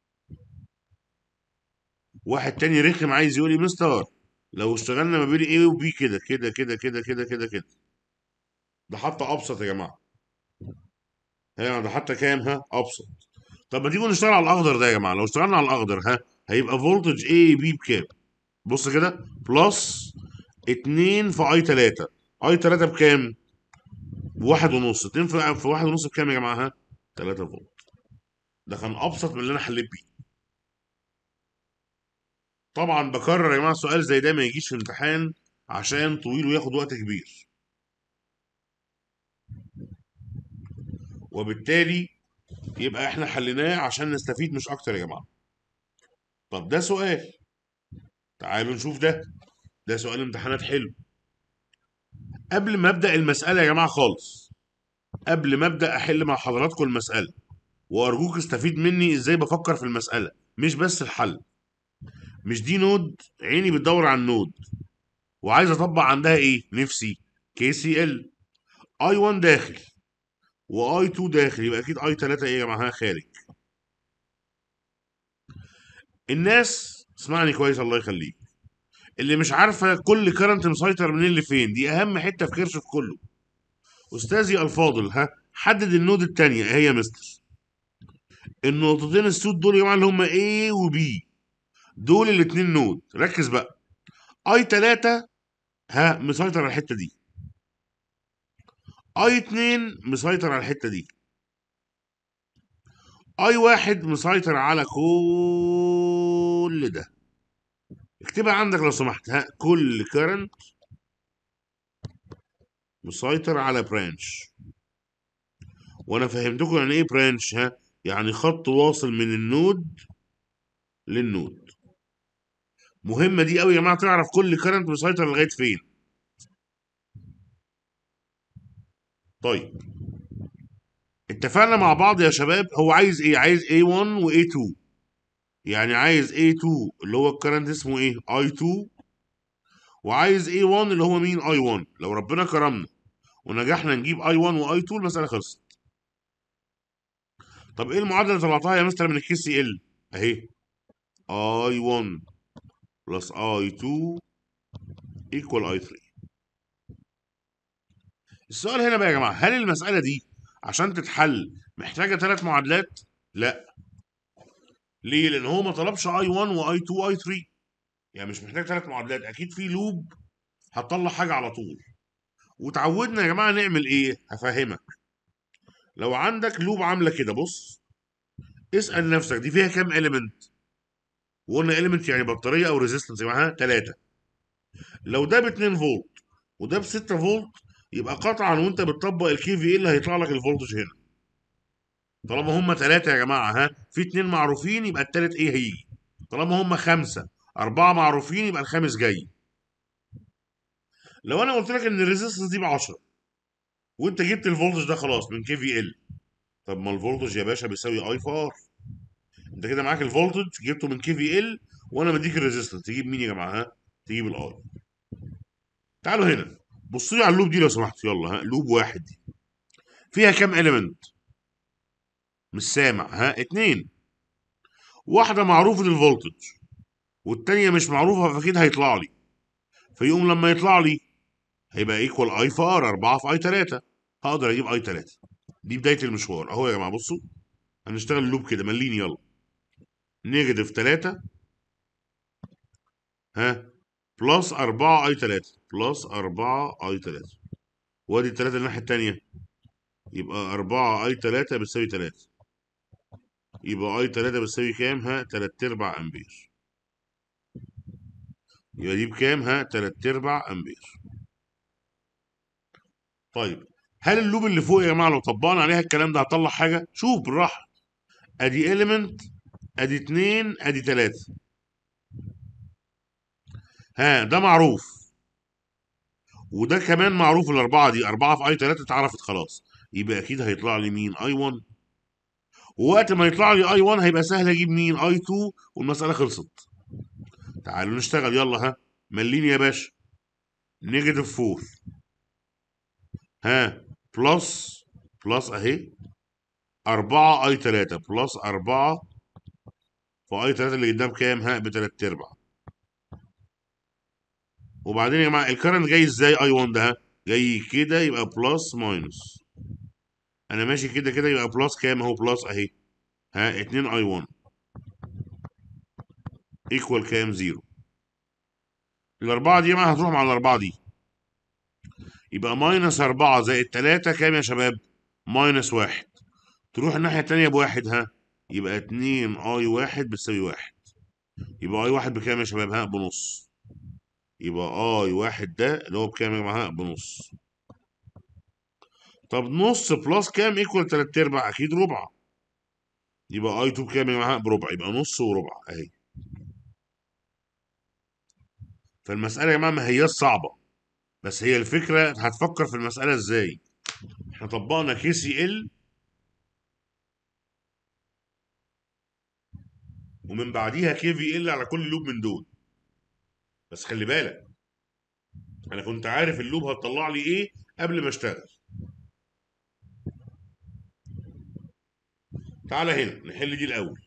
واحد تاني رخم عايز يقول لي مستر لو اشتغلنا ما بين A و B كده كده كده كده كده كده كده ده حتى ابسط يا جماعه ها ده حتى كام ها ابسط طب ما تيجوا نشتغل على الاخضر ده يا جماعه لو اشتغلنا على الاخضر ها هيبقى فولتج A B بكام بص كده بلس 2 في اي 3 اي 3 بكام بواحد ونص 2 في في واحد ونص بكام يا جماعه ها 3 فولت ده كان ابسط من اللي انا حليت بيه طبعا بكرر يا جماعه سؤال زي ده ما يجيش في امتحان عشان طويل وياخد وقت كبير وبالتالي يبقى احنا حليناه عشان نستفيد مش اكتر يا جماعه طب ده سؤال تعالوا نشوف ده ده سؤال امتحانات حلو قبل ما ابدا المساله يا جماعه خالص قبل ما ابدا احل مع حضراتكم المساله وارجوك استفيد مني ازاي بفكر في المساله مش بس الحل مش دي نود عيني بتدور على النود وعايز اطبق عندها ايه نفسي كي سي ال اي 1 داخل واي 2 داخل يبقى اكيد اي 3 ايه يا جماعه خارج الناس اسمعني كويس الله يخليك اللي مش عارفه كل كرنت مسيطر منين لفين دي اهم حته في كيرشوف كله استاذي الفاضل ها حدد النود الثانيه هي يا مستر النقطتين السود دول يا جماعه اللي هم A و B دول الاثنين نود ركز بقى اي 3 ها مسيطر على الحته دي اي 2 مسيطر على الحته دي اي واحد مسيطر على كل ده اكتبها عندك لو سمحت ها كل كرنت مسيطر على برانش وانا فهمتكم يعني ايه برانش ها يعني خط واصل من النود للنود مهمه دي قوي يا جماعه تعرف كل كرنت مسيطر لغايه فين طيب اتفقنا مع بعض يا شباب هو عايز ايه عايز A1 و A2 يعني عايز A2 اللي هو الكرنت اسمه ايه I2 وعايز A1 اللي هو مين I1 لو ربنا كرمنا ونجحنا نجيب I1 و I2 المسألة خلصت طب ايه المعادلة اللي طلعتها يا مستر من الكي سي ال اهي I1 بلس I2 equal I3 السؤال هنا بقى يا جماعة هل المسألة دي عشان تتحل محتاجة ثلاث معادلات؟ لا ليه؟ لأن هو ما طلبش I1 و I2 و I3 يعني مش محتاج ثلاث معادلات أكيد في لوب هتطلع حاجة على طول وتعودنا يا جماعة نعمل إيه؟ هفهمك لو عندك لوب عاملة كده بص اسأل نفسك دي فيها كام إيليمنت؟ وقلنا إيليمنت يعني بطارية أو ريزيستنس يا جماعة ثلاثة لو ده ب 2 فولت وده ب 6 فولت يبقى قطعا وانت بتطبق الكي في ال هيطلع لك الفولتج هنا طالما هم ثلاثة يا جماعة ها في اتنين معروفين يبقى التالت ايه هيجي طالما هم خمسة أربعة معروفين يبقى الخامس جاي لو أنا قلت لك إن الريزيستنس دي ب 10 وأنت جبت الفولتج ده خلاص من كي في ال طب ما الفولتج يا باشا بيساوي اي في ار أنت كده معاك الفولتج جبته من كي في ال وأنا مديك الريزيستنس تجيب مين يا جماعة ها تجيب الاي تعالوا هنا بصوا لي على اللوب دي لو سمحت يلا ها لوب واحد دي فيها كام اليمنت مش سامع ها اتنين واحده معروفه الفولتج والتانية مش معروفه فاكيد هيطلع لي فيقوم لما يطلع لي هيبقى ايكوال اي في ار 4 في اي 3 هقدر اجيب اي 3 دي بدايه المشوار اهو يا جماعه بصوا هنشتغل اللوب كده مليني يلا نيجاتيف 3 ها بلس 4 اي 3 بلس 4 اي 3 وادي الثلاثة الناحية التانية يبقى 4 اي 3 بتساوي 3 يبقى اي 3 بتساوي كام؟ ها 3 ارباع امبير يبقى دي بكام؟ ها 3 ارباع امبير طيب هل اللوب اللي فوق يا جماعة لو طبقنا عليها الكلام ده هطلع حاجة؟ شوف بالراحة ادي element ادي 2 ادي 3 ها ده معروف وده كمان معروف الأربعة دي أربعة في أي 3 اتعرفت خلاص يبقى أكيد هيطلع لي مين أي 1 ووقت ما يطلع لي أي 1 هيبقى سهل أجيب مين أي 2 والمسألة خلصت تعالوا نشتغل يلا ها مليني يا باشا نيجاتيف 4 ها بلس بلس أهي 4 أي 3 بلس 4 في أي 3 اللي قدام كام ها بتلات أرباع وبعدين يا جماعه الكرنت جاي ازاي اي 1 ده ها؟ جاي كده يبقى بلس ماينس انا ماشي كده كده يبقى بلس كام اهو بلس اهي ها 2 اي 1 ايكوال كام زيرو الاربعه دي يا جماعه هتروح مع الاربعه دي يبقى ماينس 4 زائد 3 كام يا شباب ماينس 1 تروح الناحيه التانيه بواحد ها يبقى 2 اي 1 بتساوي 1 يبقى اي 1 بكام يا شباب ها بنص يبقى اي واحد ده اللي هو بكام يا جماعه بنص طب نص بلس كام ايكوال تلات ارباع اكيد ربع يبقى اي 2 بكام يا جماعه بربع يبقى نص وربع اهي فالمساله يا جماعه ما هياش صعبه بس هي الفكره هتفكر في المساله ازاي احنا طبقنا كي سي ال ومن بعديها كي في ال على كل لوب من دول بس خلي بالك انا كنت عارف اللوب هتطلع لي ايه قبل ما اشتغل تعالى هنا نحل دي الاول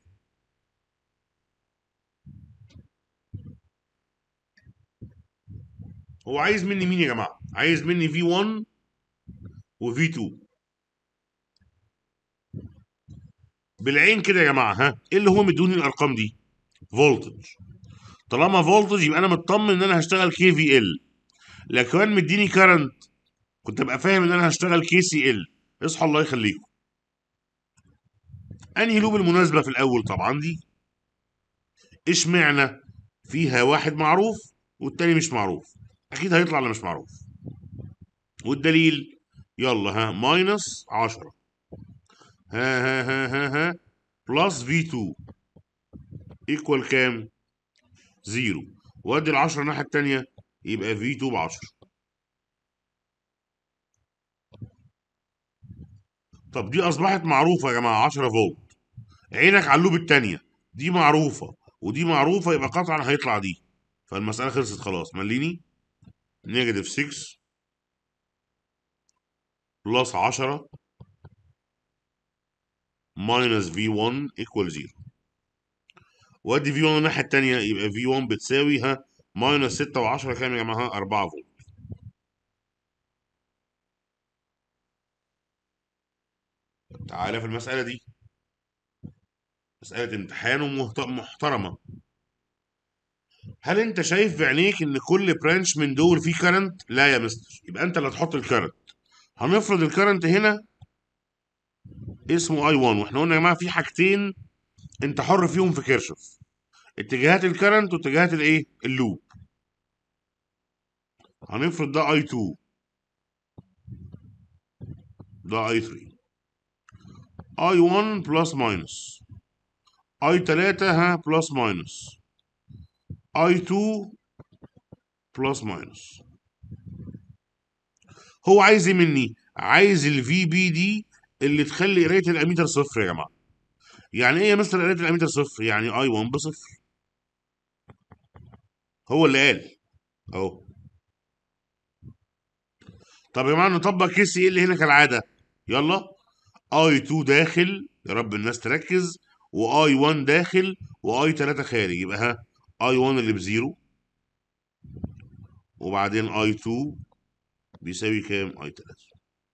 هو عايز مني مين يا جماعه عايز مني في 1 وفي 2 بالعين كده يا جماعه ها ايه اللي هو مدوني الارقام دي فولتج طالما فولتج يبقى انا مطمن ان انا هشتغل كي في ال لو كمان مديني كارنت كنت ابقى فاهم ان انا هشتغل كي سي ال اصحى الله يخليكم انهي لوب المناسبه في الاول طبعا دي اشمعنى فيها واحد معروف والتاني مش معروف اكيد هيطلع اللي مش معروف والدليل يلا ها ماينس 10 ها ها ها ها ها بلس في 2 ايكوال كام؟ زيرو وادي ال 10 الناحيه التانيه يبقى في 2 ب 10 طب دي اصبحت معروفه يا جماعه 10 فولت عينك على اللوب التانيه دي معروفه ودي معروفه يبقى قطعا هيطلع دي فالمساله خلصت خلاص مليني نيجاتيف 6 بلس 10 ماينس في 1 ايكوال 0 وادي في 1 الناحيه التانيه يبقى في 1 بتساوي ها ماينس 6 و10 كام يا جماعه 4 فولت تعالى في المساله دي مساله امتحان ومحت- محترمه هل انت شايف بعينيك ان كل برانش من دول فيه كرنت لا يا مستر يبقى انت اللي هتحط الكرنت هنفرض الكرنت هنا اسمه اي 1 واحنا قلنا يا جماعه في حاجتين انت حر فيهم في كيرشوف اتجاهات الكرنت واتجاهات الايه اللوب هنفرض ده اي 2 ده اي 3 اي 1 بلس ماينس اي 3 ها بلس ماينس اي 2 بلس ماينس هو عايز ايه مني عايز الفي بي دي اللي تخلي قرايه الاميتر صفر يا جماعه يعني ايه يا مستر قرايه الاميتر صفر يعني اي 1 بصفر هو اللي قال اهو طب يا جماعه نطبق كيس ايه اللي هنا كالعاده يلا اي 2 داخل يا رب الناس تركز واي 1 داخل واي 3 خارج يبقى ها اي 1 اللي بزيرو وبعدين اي 2 بيساوي كام اي 3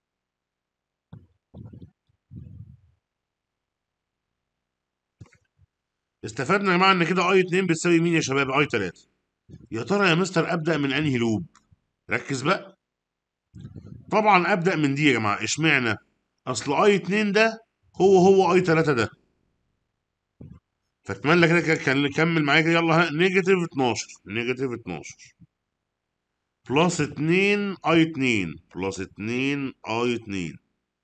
استفدنا يا جماعه ان كده اي 2 بتساوي مين يا شباب اي 3 يا ترى يا مستر ابدا من انهي لوب ركز بقى طبعا ابدا من دي يا جماعه اشمعنى اصل اي 2 ده هو هو اي 3 ده فاتمنى كده كده كان نكمل معايا كده يلا ها نيجاتيف 12 نيجاتيف 12 بلس 2 اي 2 بلس 2 اي 2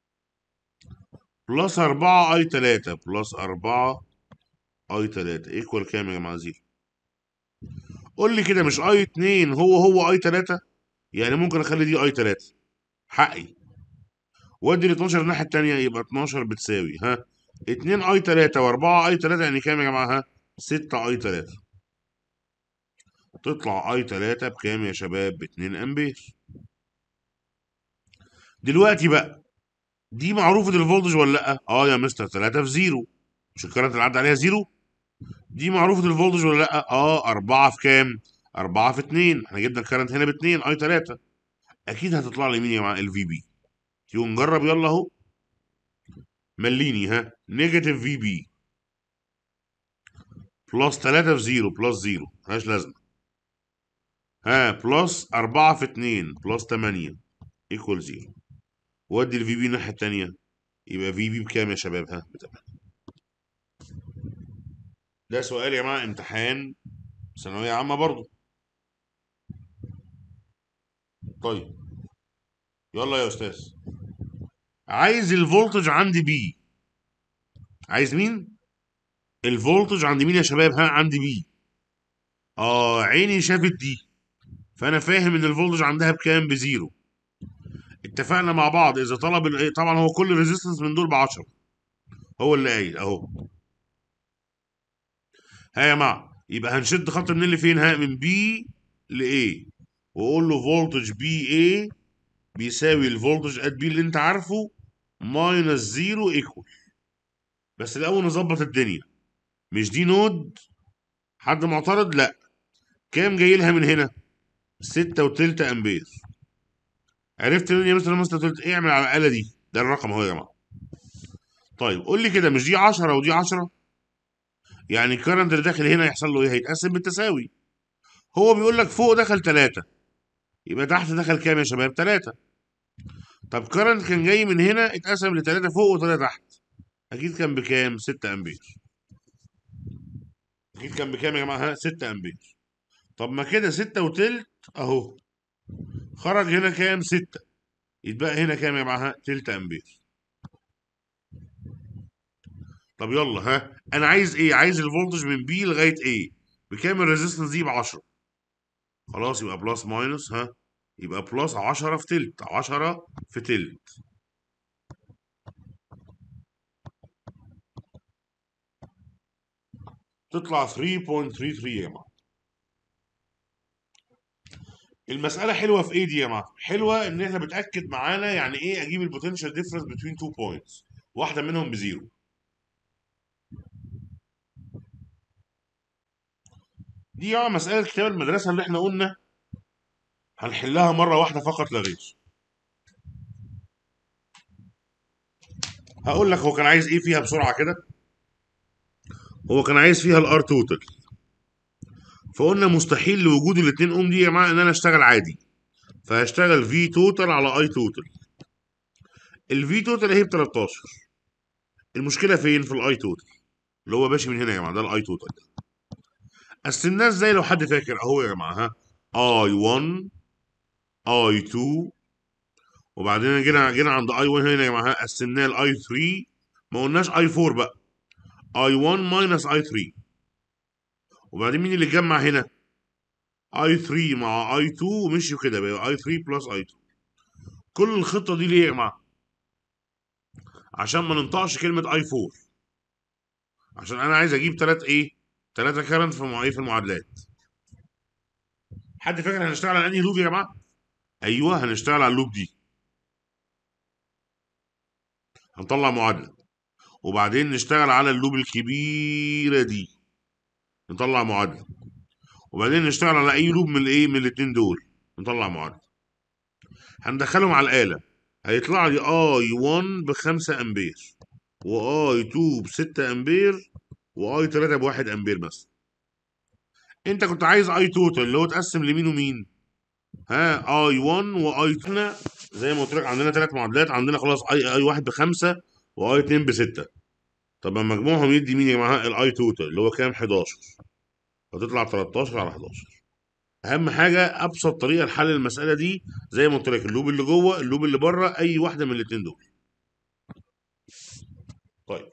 بلس 4 اي 3 بلس 4 اي 3 ايكوال كام يا جماعه زيرو قول لي كده مش اي 2 هو هو اي 3 يعني ممكن اخلي دي اي 3 حقي وادي ال 12 الناحيه الثانيه يبقى 12 بتساوي ها 2 اي 3 و4 اي 3 يعني كام يا جماعه ها 6 اي 3 تطلع اي 3 بكام يا شباب ب 2 امبير دلوقتي بقى دي معروفه الفولتج ولا لا اه يا مستر 3 في 0 مش الكرنت اللي عدى عليها 0 دي معروفه الفولتج ولا لا اه 4 في كام 4 في 2 احنا جبنا الكرنت هنا ب 2 اي 3 اكيد هتطلع لي مين يا جماعه الفي بي تيجوا نجرب يلا اهو مليني ها نيجاتيف في بي بلس 3 في 0 بلس 0 ملهاش لازمه ها بلس 4 في 2 بلس 8 ايكوال 0 وادي الفي بي الناحيه الثانيه يبقى في بي بكام يا شباب ها ب 8 ده سؤال يا جماعه امتحان ثانويه عامه برضه طيب يلا يا استاذ عايز الفولتج عندي بي عايز مين الفولتج عند مين يا شباب ها عندي بي اه عيني شافت دي فانا فاهم ان الفولتج عندها بكام بزيرو اتفقنا مع بعض اذا طلب ال- طبعا هو كل ريزيستنس من دول ب 10 هو اللي قايل اهو ها يا جماعه يبقى هنشد خط من اللي فين ها من بي ل A واقول له فولتج بي اي بيساوي الفولتج ات بي اللي انت عارفه ماينس زيرو ايكوال بس الاول نظبط الدنيا مش دي نود حد معترض لا كام جاي لها من هنا ستة وتلت امبير عرفت منين يا مستر مستر تلت اعمل على الاله دي ده الرقم اهو يا جماعه طيب قول لي كده مش دي 10 ودي 10 يعني الكرنت اللي داخل هنا يحصل له ايه هيتقسم بالتساوي هو بيقول لك فوق دخل 3 يبقى تحت دخل كام يا شباب 3 طب كرنت كان جاي من هنا اتقسم لثلاثة فوق وثلاثة تحت اكيد كان بكام 6 امبير اكيد كان بكام يا جماعه ها 6 امبير طب ما كده 6 وتلت اهو خرج هنا كام 6 يتبقى هنا كام يا جماعه ها تلت امبير طب يلا ها انا عايز ايه عايز الفولتج من بي لغايه ايه بكام الريزيستنس دي ب 10 خلاص يبقى بلس ماينس ها يبقى بلس 10 في تلت 10 في تلت تطلع 3.33 يا جماعه المسألة حلوة في ايه دي يا جماعة؟ حلوة ان احنا بتأكد معانا يعني ايه اجيب البوتنشال ديفرنس بين تو بوينتس واحدة منهم بزيرو دي يا جماعة مسألة كتاب المدرسة اللي احنا قلنا هنحلها مرة واحدة فقط لا غير هقول لك هو كان عايز ايه فيها بسرعة كده هو كان عايز فيها الار توتال فقلنا مستحيل لوجود الاتنين اوم دي يا جماعة ان انا اشتغل عادي فهشتغل في توتال على اي توتال الفي توتال اهي ب 13 المشكلة فين في الاي توتال اللي هو ماشي من هنا يا جماعة ده الاي توتال قسمناه ازاي لو حد فاكر اهو يا جماعة ها اي 1 اي 2 وبعدين جينا جينا عند اي 1 هنا يا جماعه قسمناه لاي 3 ما قلناش اي 4 بقى اي 1 ماينس اي 3 وبعدين مين اللي اتجمع هنا اي 3 مع اي 2 ومشيوا كده بقى اي 3 بلس اي 2 كل الخطه دي ليه يا جماعه عشان ما ننطقش كلمه اي 4 عشان انا عايز اجيب ثلاث ايه ثلاثه كارنت في مع- في المعادلات حد فاكر هنشتغل على انهي لوب يا جماعه ايوه هنشتغل على اللوب دي هنطلع معادله وبعدين نشتغل على اللوب الكبيره دي نطلع معادله وبعدين نشتغل على اي لوب من الايه من الاثنين دول نطلع معادله هندخلهم على الاله هيطلع لي اي 1 ب 5 امبير واي 2 ب 6 امبير واي 3 ب 1 امبير مثلا انت كنت عايز اي توتال اللي هو تقسم لمين ومين ها اي 1 واي 2 زي ما قلت لك عندنا ثلاث معادلات عندنا خلاص اي اي 1 بخمسة واي 2 بستة طب ما مجموعهم يدي مين يا جماعه الاي توتال اللي هو كام 11 فتطلع 13 على 11 اهم حاجه ابسط طريقه لحل المساله دي زي ما قلت لك اللوب اللي جوه اللوب اللي بره اي واحده من الاثنين دول طيب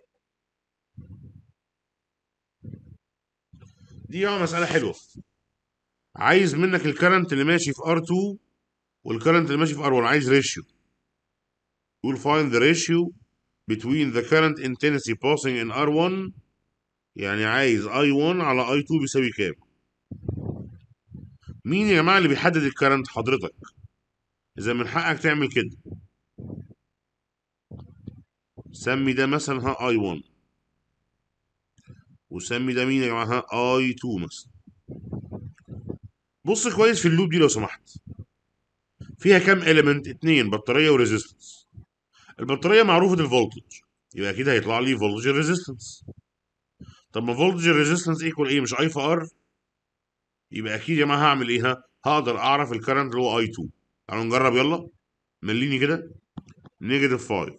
دي بقى مساله حلوه عايز منك الكرنت اللي ماشي في R2 والكرنت اللي ماشي في R1 عايز ريشيو يقول find the ratio between the current intensity passing in R1 يعني عايز I1 على I2 بيساوي كام مين يا جماعه اللي بيحدد الكرنت حضرتك اذا من حقك تعمل كده سمي ده مثلا ها I1 وسمي ده مين يا جماعه ها I2 مثلا بص كويس في اللوب دي لو سمحت فيها كام اليمنت اتنين بطاريه وريزيستنس البطاريه معروفه الفولتج يبقى اكيد هيطلع لي فولتج الريزيستنس طب ما فولتج الريزيستنس ايكوال ايه مش اي في ار يبقى اكيد يا جماعه هعمل ايه ها هقدر اعرف الكرنت اللي هو اي 2 تعالوا نجرب يلا مليني كده نيجاتيف 5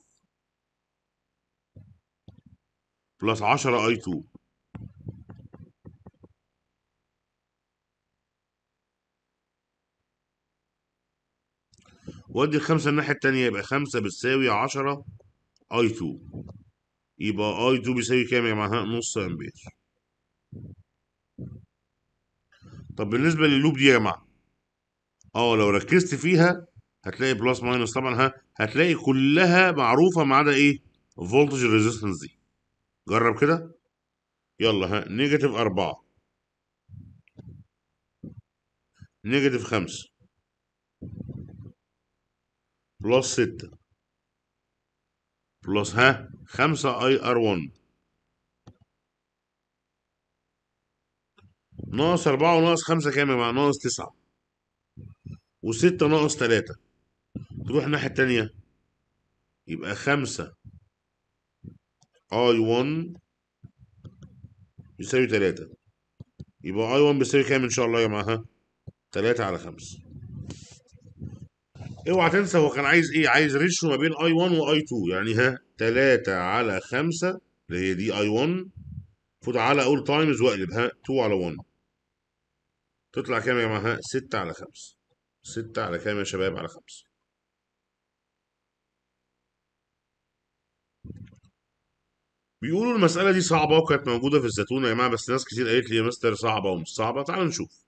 بلس 10 اي 2 وادي الخمسة الناحية التانية يبقى خمسة بتساوي عشرة اي 2 يبقى اي 2 بيساوي كام يا جماعة؟ نص امبير طب بالنسبة لللوب دي يا جماعة اه لو ركزت فيها هتلاقي بلس ماينس طبعا ها هتلاقي كلها معروفة ما عدا ايه؟ فولتج الريزيستنس دي جرب كده يلا ها نيجاتيف أربعة نيجاتيف خمسة بلس ستة بلس ها خمسة اي ار 1 ناقص أربعة وناقص خمسة كام يا جماعة؟ ناقص تسعة وستة ناقص تلاتة تروح الناحية التانية يبقى خمسة اي 1 يساوي تلاتة يبقى اي 1 بيساوي كام ان شاء الله يا جماعة؟ ها؟ تلاتة على خمسة اوعى تنسى هو كان عايز ايه عايز ريشيو ما بين اي 1 واي 2 يعني ها 3 على 5 اللي هي دي اي 1 فوت على اول تايمز واقلب ها 2 على 1 تطلع كام يا جماعه ها 6 على 5 6 على كام يا شباب على 5 بيقولوا المسألة دي صعبة وكانت موجودة في الزيتون يا جماعة بس ناس كتير قالت لي يا مستر صعبة ومش صعبة تعالوا نشوف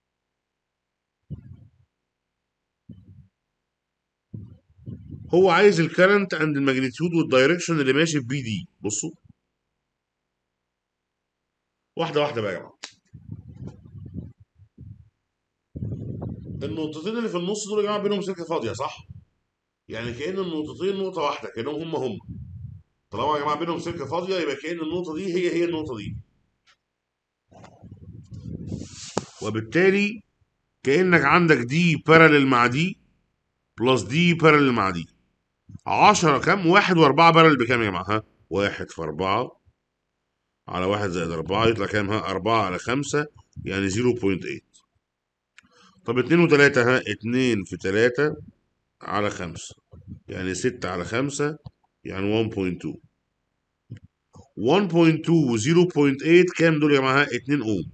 هو عايز الكرنت عند الماجنتيود والدايركشن اللي ماشي في بي دي بصوا واحدة واحدة بقى يا جماعة النقطتين اللي في النص دول يا جماعة بينهم سكة فاضية صح؟ يعني كأن النقطتين نقطة واحدة كأنهم هم هم طالما يا جماعة بينهم سكة فاضية يبقى كأن النقطة دي هي هي النقطة دي وبالتالي كأنك عندك دي بارالل مع دي بلس دي بارالل مع دي 10 كام؟ واحد واربعة بارالل بكام يا جماعة؟ ها؟ واحد في أربعة على واحد زائد أربعة يطلع كام؟ ها؟ أربعة على خمسة يعني 0.8 طب اتنين وتلاتة ها؟ اتنين في تلاتة على خمسة يعني ستة على خمسة يعني 1.2 1.2 و 0.8 كام دول يا جماعة؟ ها؟ 2 أوم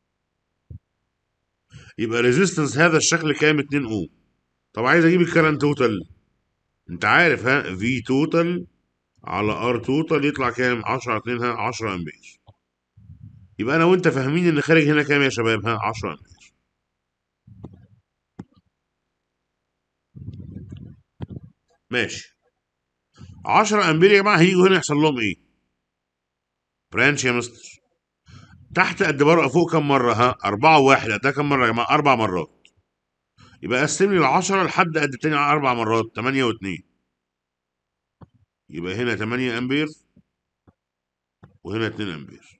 يبقى ريزيستنس هذا الشكل كام 2 اوم طب عايز اجيب الكرنت توتال انت عارف ها في توتال على ار توتال يطلع كام 10 على 2 ها 10 امبير يبقى انا وانت فاهمين ان خارج هنا كام يا شباب ها 10 امبير ماشي 10 امبير يا جماعه هيجوا هنا يحصل لهم ايه برانش يا مستر تحت قد بره فوق كام مره ها 4 و1 قدها كام مره يا جماعه اربع مرات يبقى قسم لي ال 10 لحد قد التاني على اربع مرات 8 و2 يبقى هنا 8 امبير وهنا 2 امبير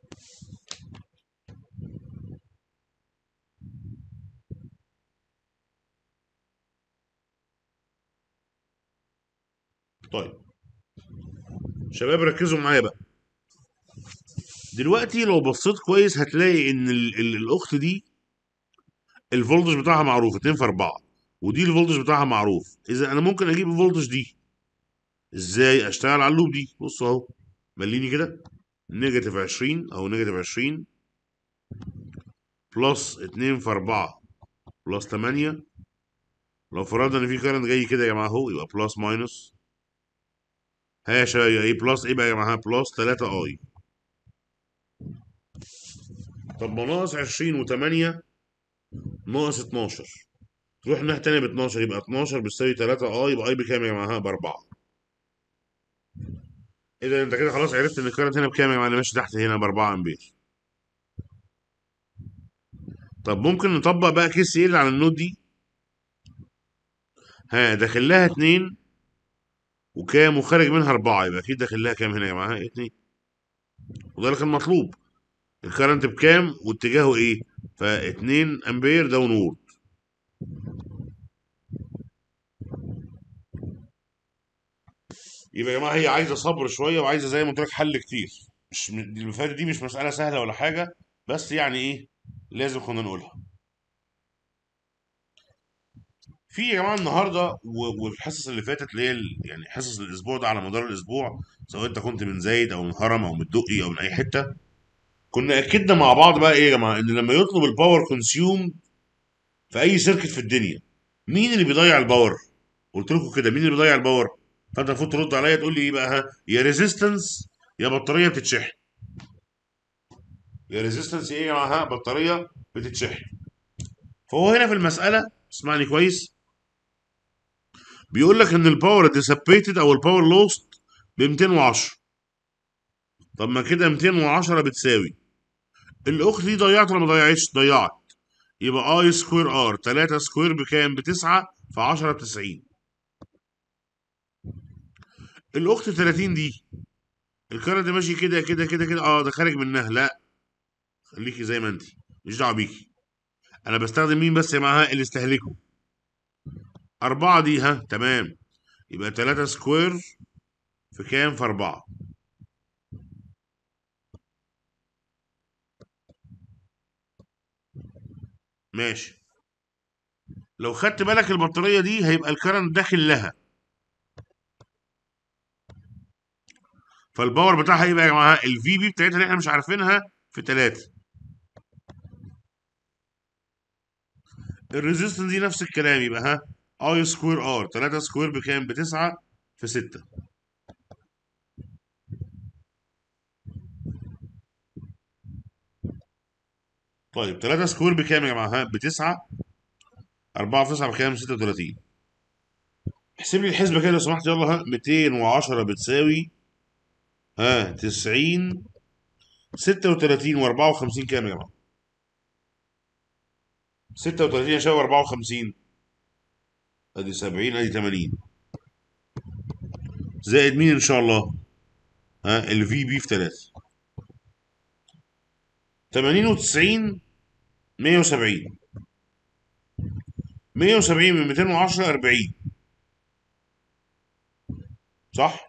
طيب شباب ركزوا معايا بقى دلوقتي لو بصيت كويس هتلاقي ان ال ال الاخت دي الفولتج بتاعها معروف 2 في 4 ودي الفولتج بتاعها معروف اذا انا ممكن اجيب الفولتج دي ازاي اشتغل على اللوب دي بص اهو مليني كده نيجاتيف 20 او نيجاتيف 20 بلس 2 في 4 بلس 8 لو فرضنا ان في كارنت جاي كده يا جماعه اهو يبقى بلس ماينس ها يا شباب ايه بلس ايه بقى يا جماعه بلس 3 اي طب ما ناقص 20 و8 ناقص 12 تروح الناحيه الثانيه ب 12 يبقى 12 بتساوي 3 اي يبقى اي بكام يا جماعه ب 4 اذا انت كده خلاص عرفت ان الكارنت هنا بكام يا جماعه اللي ماشي تحت هنا ب 4 امبير طب ممكن نطبق بقى كيس سي ال على النود دي ها داخل لها 2 وكام وخارج منها 4 يبقى اكيد داخل لها كام هنا يا جماعه 2 وده اللي كان مطلوب الكرنت بكام واتجاهه ايه ف 2 امبير داون وورد يبقى يا جماعه هي عايزه صبر شويه وعايزه زي ما قلت لك حل كتير مش اللي فاتت دي مش مساله سهله ولا حاجه بس يعني ايه لازم كنا نقولها في يا جماعه النهارده و- والحصص اللي فاتت اللي هي ال- يعني حصص الاسبوع ده على مدار الاسبوع سواء انت كنت من زايد او من هرم او من الدقي او من اي حته كنا اكدنا مع بعض بقى ايه يا جماعه ان لما يطلب الباور كونسيوم في اي سيركت في الدنيا مين اللي بيضيع الباور قلت لكم كده مين اللي بيضيع الباور فانت المفروض ترد عليا تقول لي ايه بقى ها يا ريزيستنس يا بطاريه بتتشحن يا ريزيستنس ايه يا جماعه ها بطاريه بتتشحن فهو هنا في المساله اسمعني كويس بيقول لك ان الباور ديسابيتد او الباور لوست ب 210 طب ما كده 210 بتساوي الاخت دي ضيعت ولا ما ضيعتش ضيعت يبقى اي سكوير ار 3 سكوير بكام ب 9 في 10 ب 90 الاخت 30 دي الكارت ماشي كده كده كده كده اه ده خارج منها لا خليكي زي ما انت مش دعوه بيكي انا بستخدم مين بس معاها اللي استهلكه أربعة دي ها تمام يبقى 3 سكوير في كام في أربعة ماشي لو خدت بالك البطاريه دي هيبقى الكرنت داخل لها فالباور بتاعها يبقى يا جماعه الفي بي بتاعتها اللي احنا مش عارفينها في 3 الريزيستنس دي نفس الكلام يبقى ها اي سكوير ار 3 سكوير بكام ب 9 في 6 طيب 3 سكوير بكام يا جماعه ها ب 9 4 في 9 بكام 36 احسب لي الحسبه كده لو سمحت يلا ها 210 بتساوي ها 90 36 و54 كام يا جماعه 36 يساوي 54 ادي 70 ادي 80 زائد مين ان شاء الله ها الفي بي في 3 80 و90 170 170 من 210 40 صح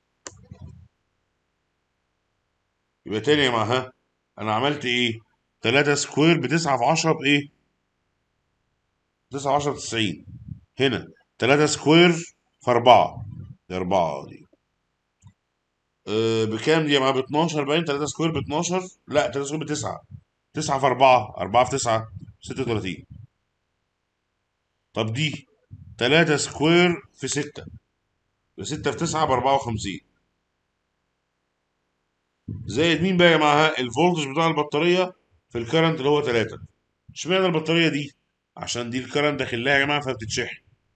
يبقى تاني يا جماعه ها انا عملت ايه 3 سكوير ب 9 في 10 بايه 9 10 90 هنا 3 سكوير في 4 دي 4 دي أه بكام دي يا جماعه ب 12 باين 3 سكوير ب 12 لا 3 سكوير ب 9 9 في 4 4 في 9 36 طب دي 3 سكوير في 6 ب 6 في 9 ب 54 زائد مين بقى يا جماعه الفولتج بتاع البطاريه في الكرنت اللي هو 3 اشمعنى البطاريه دي عشان دي الكرنت داخل لها يا جماعه فبتتشحن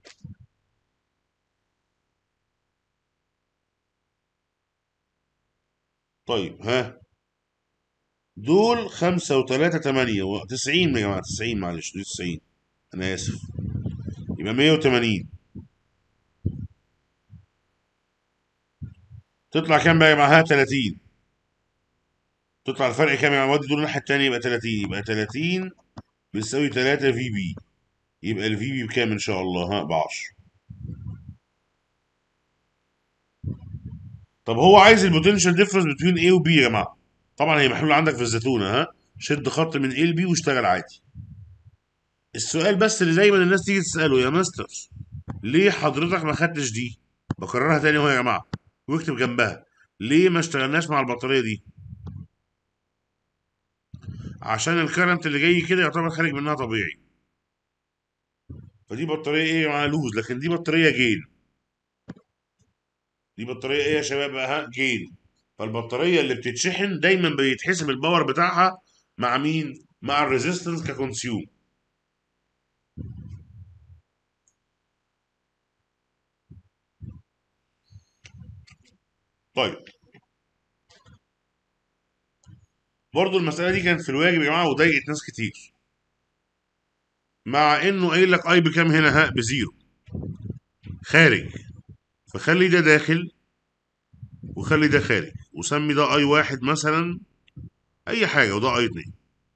طيب ها دول 5 و3 8 و 90 يا جماعه 90 معلش دي 90 انا اسف يبقى 180 تطلع كام بقى يا جماعه 30 تطلع الفرق كام يا جماعه ودي دول الناحيه الثانيه يبقى 30 يبقى 30 بيساوي 3 في بي يبقى الفي بي بكام ان شاء الله ها ب 10 طب هو عايز البوتنشال ديفرنس بين A و B يا جماعه طبعا هي محلوله عندك في الزتونه ها شد خط من A ل B واشتغل عادي السؤال بس اللي دايما الناس تيجي تساله يا مستر ليه حضرتك ما خدتش دي بكررها تاني اهو يا جماعه واكتب جنبها ليه ما اشتغلناش مع البطاريه دي عشان الكرنت اللي جاي كده يعتبر خارج منها طبيعي فدي بطاريه ايه مع لوز لكن دي بطاريه جين دي بطاريه ايه يا شباب ها جين فالبطاريه اللي بتتشحن دايما بيتحسب الباور بتاعها مع مين مع الريزيستنس ككونسيوم طيب برضو المسألة دي كانت في الواجب يا جماعة وضايقت ناس كتير مع انه قايل لك اي بكام هنا ها بزيرو خارج فخلي ده داخل وخلي ده خارج وسمي ده اي واحد مثلا اي حاجة وده اي اتنين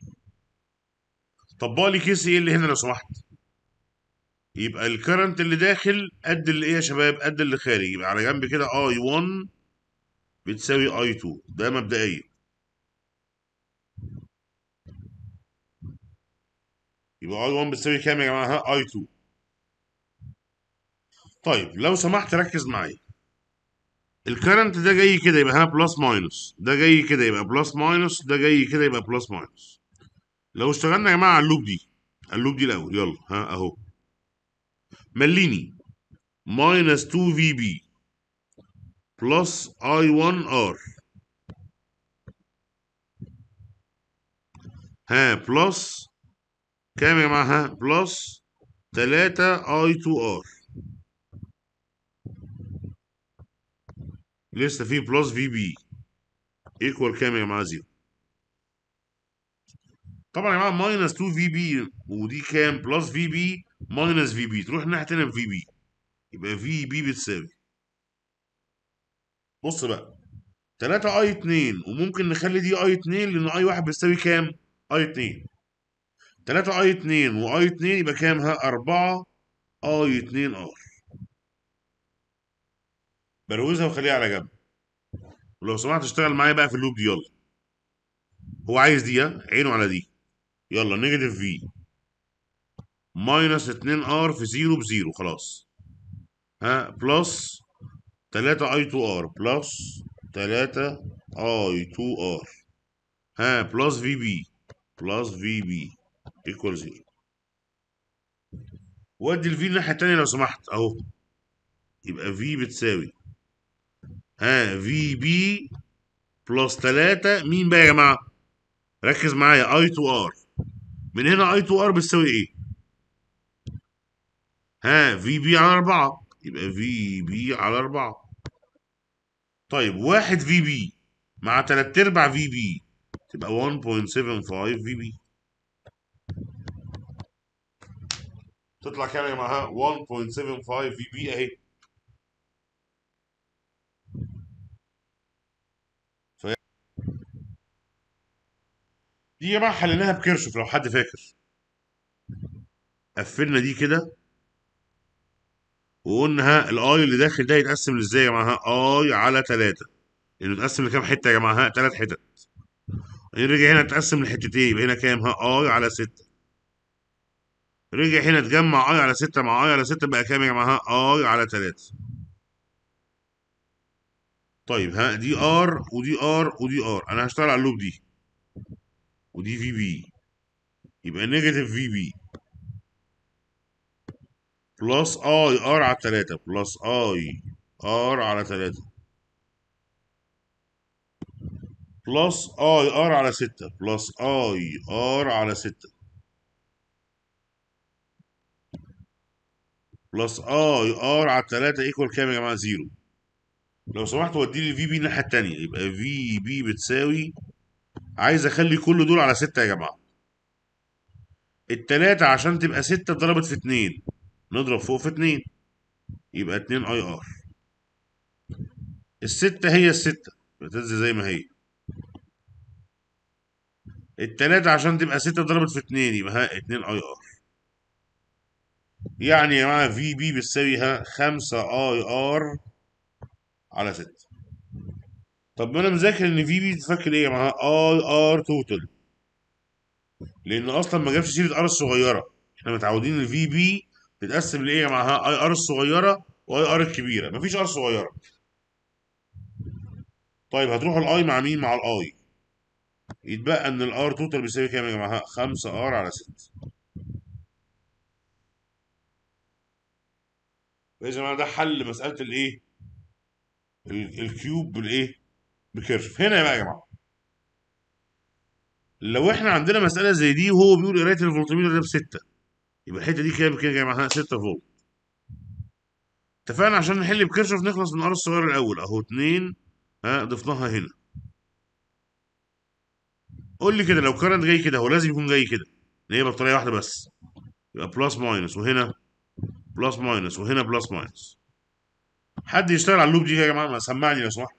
طبق لي كيس ايه اللي هنا لو سمحت يبقى الكرنت اللي داخل قد اللي ايه يا شباب قد اللي خارج يبقى على جنب كده اي 1 بتساوي اي 2 ده مبدئيا يبقى اي 1 بتساوي كام يا جماعه ها اي 2 طيب لو سمحت ركز معايا الكرنت ده جاي كده يبقى هنا بلس ماينس ده جاي كده يبقى بلس ماينس ده جاي كده يبقى بلس ماينس لو اشتغلنا يا جماعه على اللوب دي اللوب دي الاول يلا ها اهو مليني ماينس 2 في بي بلس اي 1 ار ها بلس كام يا جماعه ها بلس 3 اي 2 ار لسه في بلس في بي ايكوال كام يا جماعه زيرو طبعا يا جماعه ماينس 2 في بي ودي كام بلس في بي ماينس في بي تروح الناحيه الثانيه في بي يبقى في بي بتساوي بص بقى 3 اي 2 وممكن نخلي دي اي 2 لان اي 1 بتساوي كام اي 2 3 اي 2 واي 2 يبقى كام ها 4 اي 2 ار بروزها وخليها على جنب ولو سمحت اشتغل معايا بقى في اللوب دي يلا هو عايز دي ها عينه على دي يلا نيجاتيف في ماينس 2 ار في 0 بزيرو خلاص ها بلس 3 اي 2 ار بلس 3 اي 2 ار ها بلس في بي بلس في بي ايكوال 0 ودي الفي الناحيه التانيه لو سمحت اهو يبقى في بتساوي ها في بي بلس 3 مين بقى يا جماعه ركز معايا اي 2 ار من هنا اي 2 ار بتساوي ايه ها في بي على 4 يبقى في بي على 4 طيب واحد في بي مع 3 ارباع في بي تبقى 1.75 في بي تطلع كام يا جماعه 1.75 في بي اهي ف... دي يا جماعه حليناها بكيرشوف لو حد فاكر قفلنا دي كده وقلنا ها الاي اللي داخل ده يتقسم ازاي يا جماعه اي على 3 لانه اتقسم لكام حته يا جماعه ها 3 حتت رجع هنا اتقسم لحتتين يبقى هنا كام ها اي على 6 رجع هنا اتجمع اي على 6 مع اي على 6 بقى كام يا جماعه ها اي على 3 طيب ها دي ار ودي ار ودي ار انا هشتغل على اللوب دي ودي في بي يبقى نيجاتيف في بي بلس اي ار على 3 بلس اي ار على 3 بلس اي ار على 6 بلس اي ار على 6 بلس اي ار على 3 ايكوال كام يا جماعه زيرو لو سمحت ودي لي الفي بي الناحيه الثانيه يبقى في بي بتساوي عايز اخلي كل دول على 6 يا جماعه التلاتة عشان تبقى 6 ضربت في 2 نضرب فوق في 2 يبقى 2 اي ار الستة هي الستة بتنزل زي ما هي التلاتة عشان تبقى ستة ضربت في اتنين يبقى ها اتنين اي ار يعني يا جماعة في بي بتساوي ها خمسة اي ار على ستة طب ما انا مذاكر ان في بي تفكر ايه يا جماعة اي ار توتال لان اصلا ما جابش سيرة ار الصغيرة احنا متعودين الفي بي تتقسم لايه يا جماعة اي ار الصغيرة واي ار الكبيرة مفيش ار صغيرة طيب هتروح الاي مع مين مع الاي يتبقى ان الار توتال بيساوي كام يا جماعه 5 ار على 6 يا جماعه ده حل مساله الايه ال- الكيوب بالايه بكيرف هنا بقى يا جماعه لو احنا عندنا مساله زي دي وهو بيقول قرايه الفولتميتر ده ب 6 يبقى الحته دي كام كده يا جماعه 6 فولت اتفقنا عشان نحل بكيرشوف نخلص من الار الصغير الاول اهو 2 ها ضفناها هنا قول لي كده لو كارنت جاي كده هو لازم يكون جاي كده ان هي بطاريه واحده بس يبقى بلس ماينس وهنا بلس ماينس وهنا بلس ماينس حد يشتغل على اللوب دي يا جماعه ما سمعني لو سمحت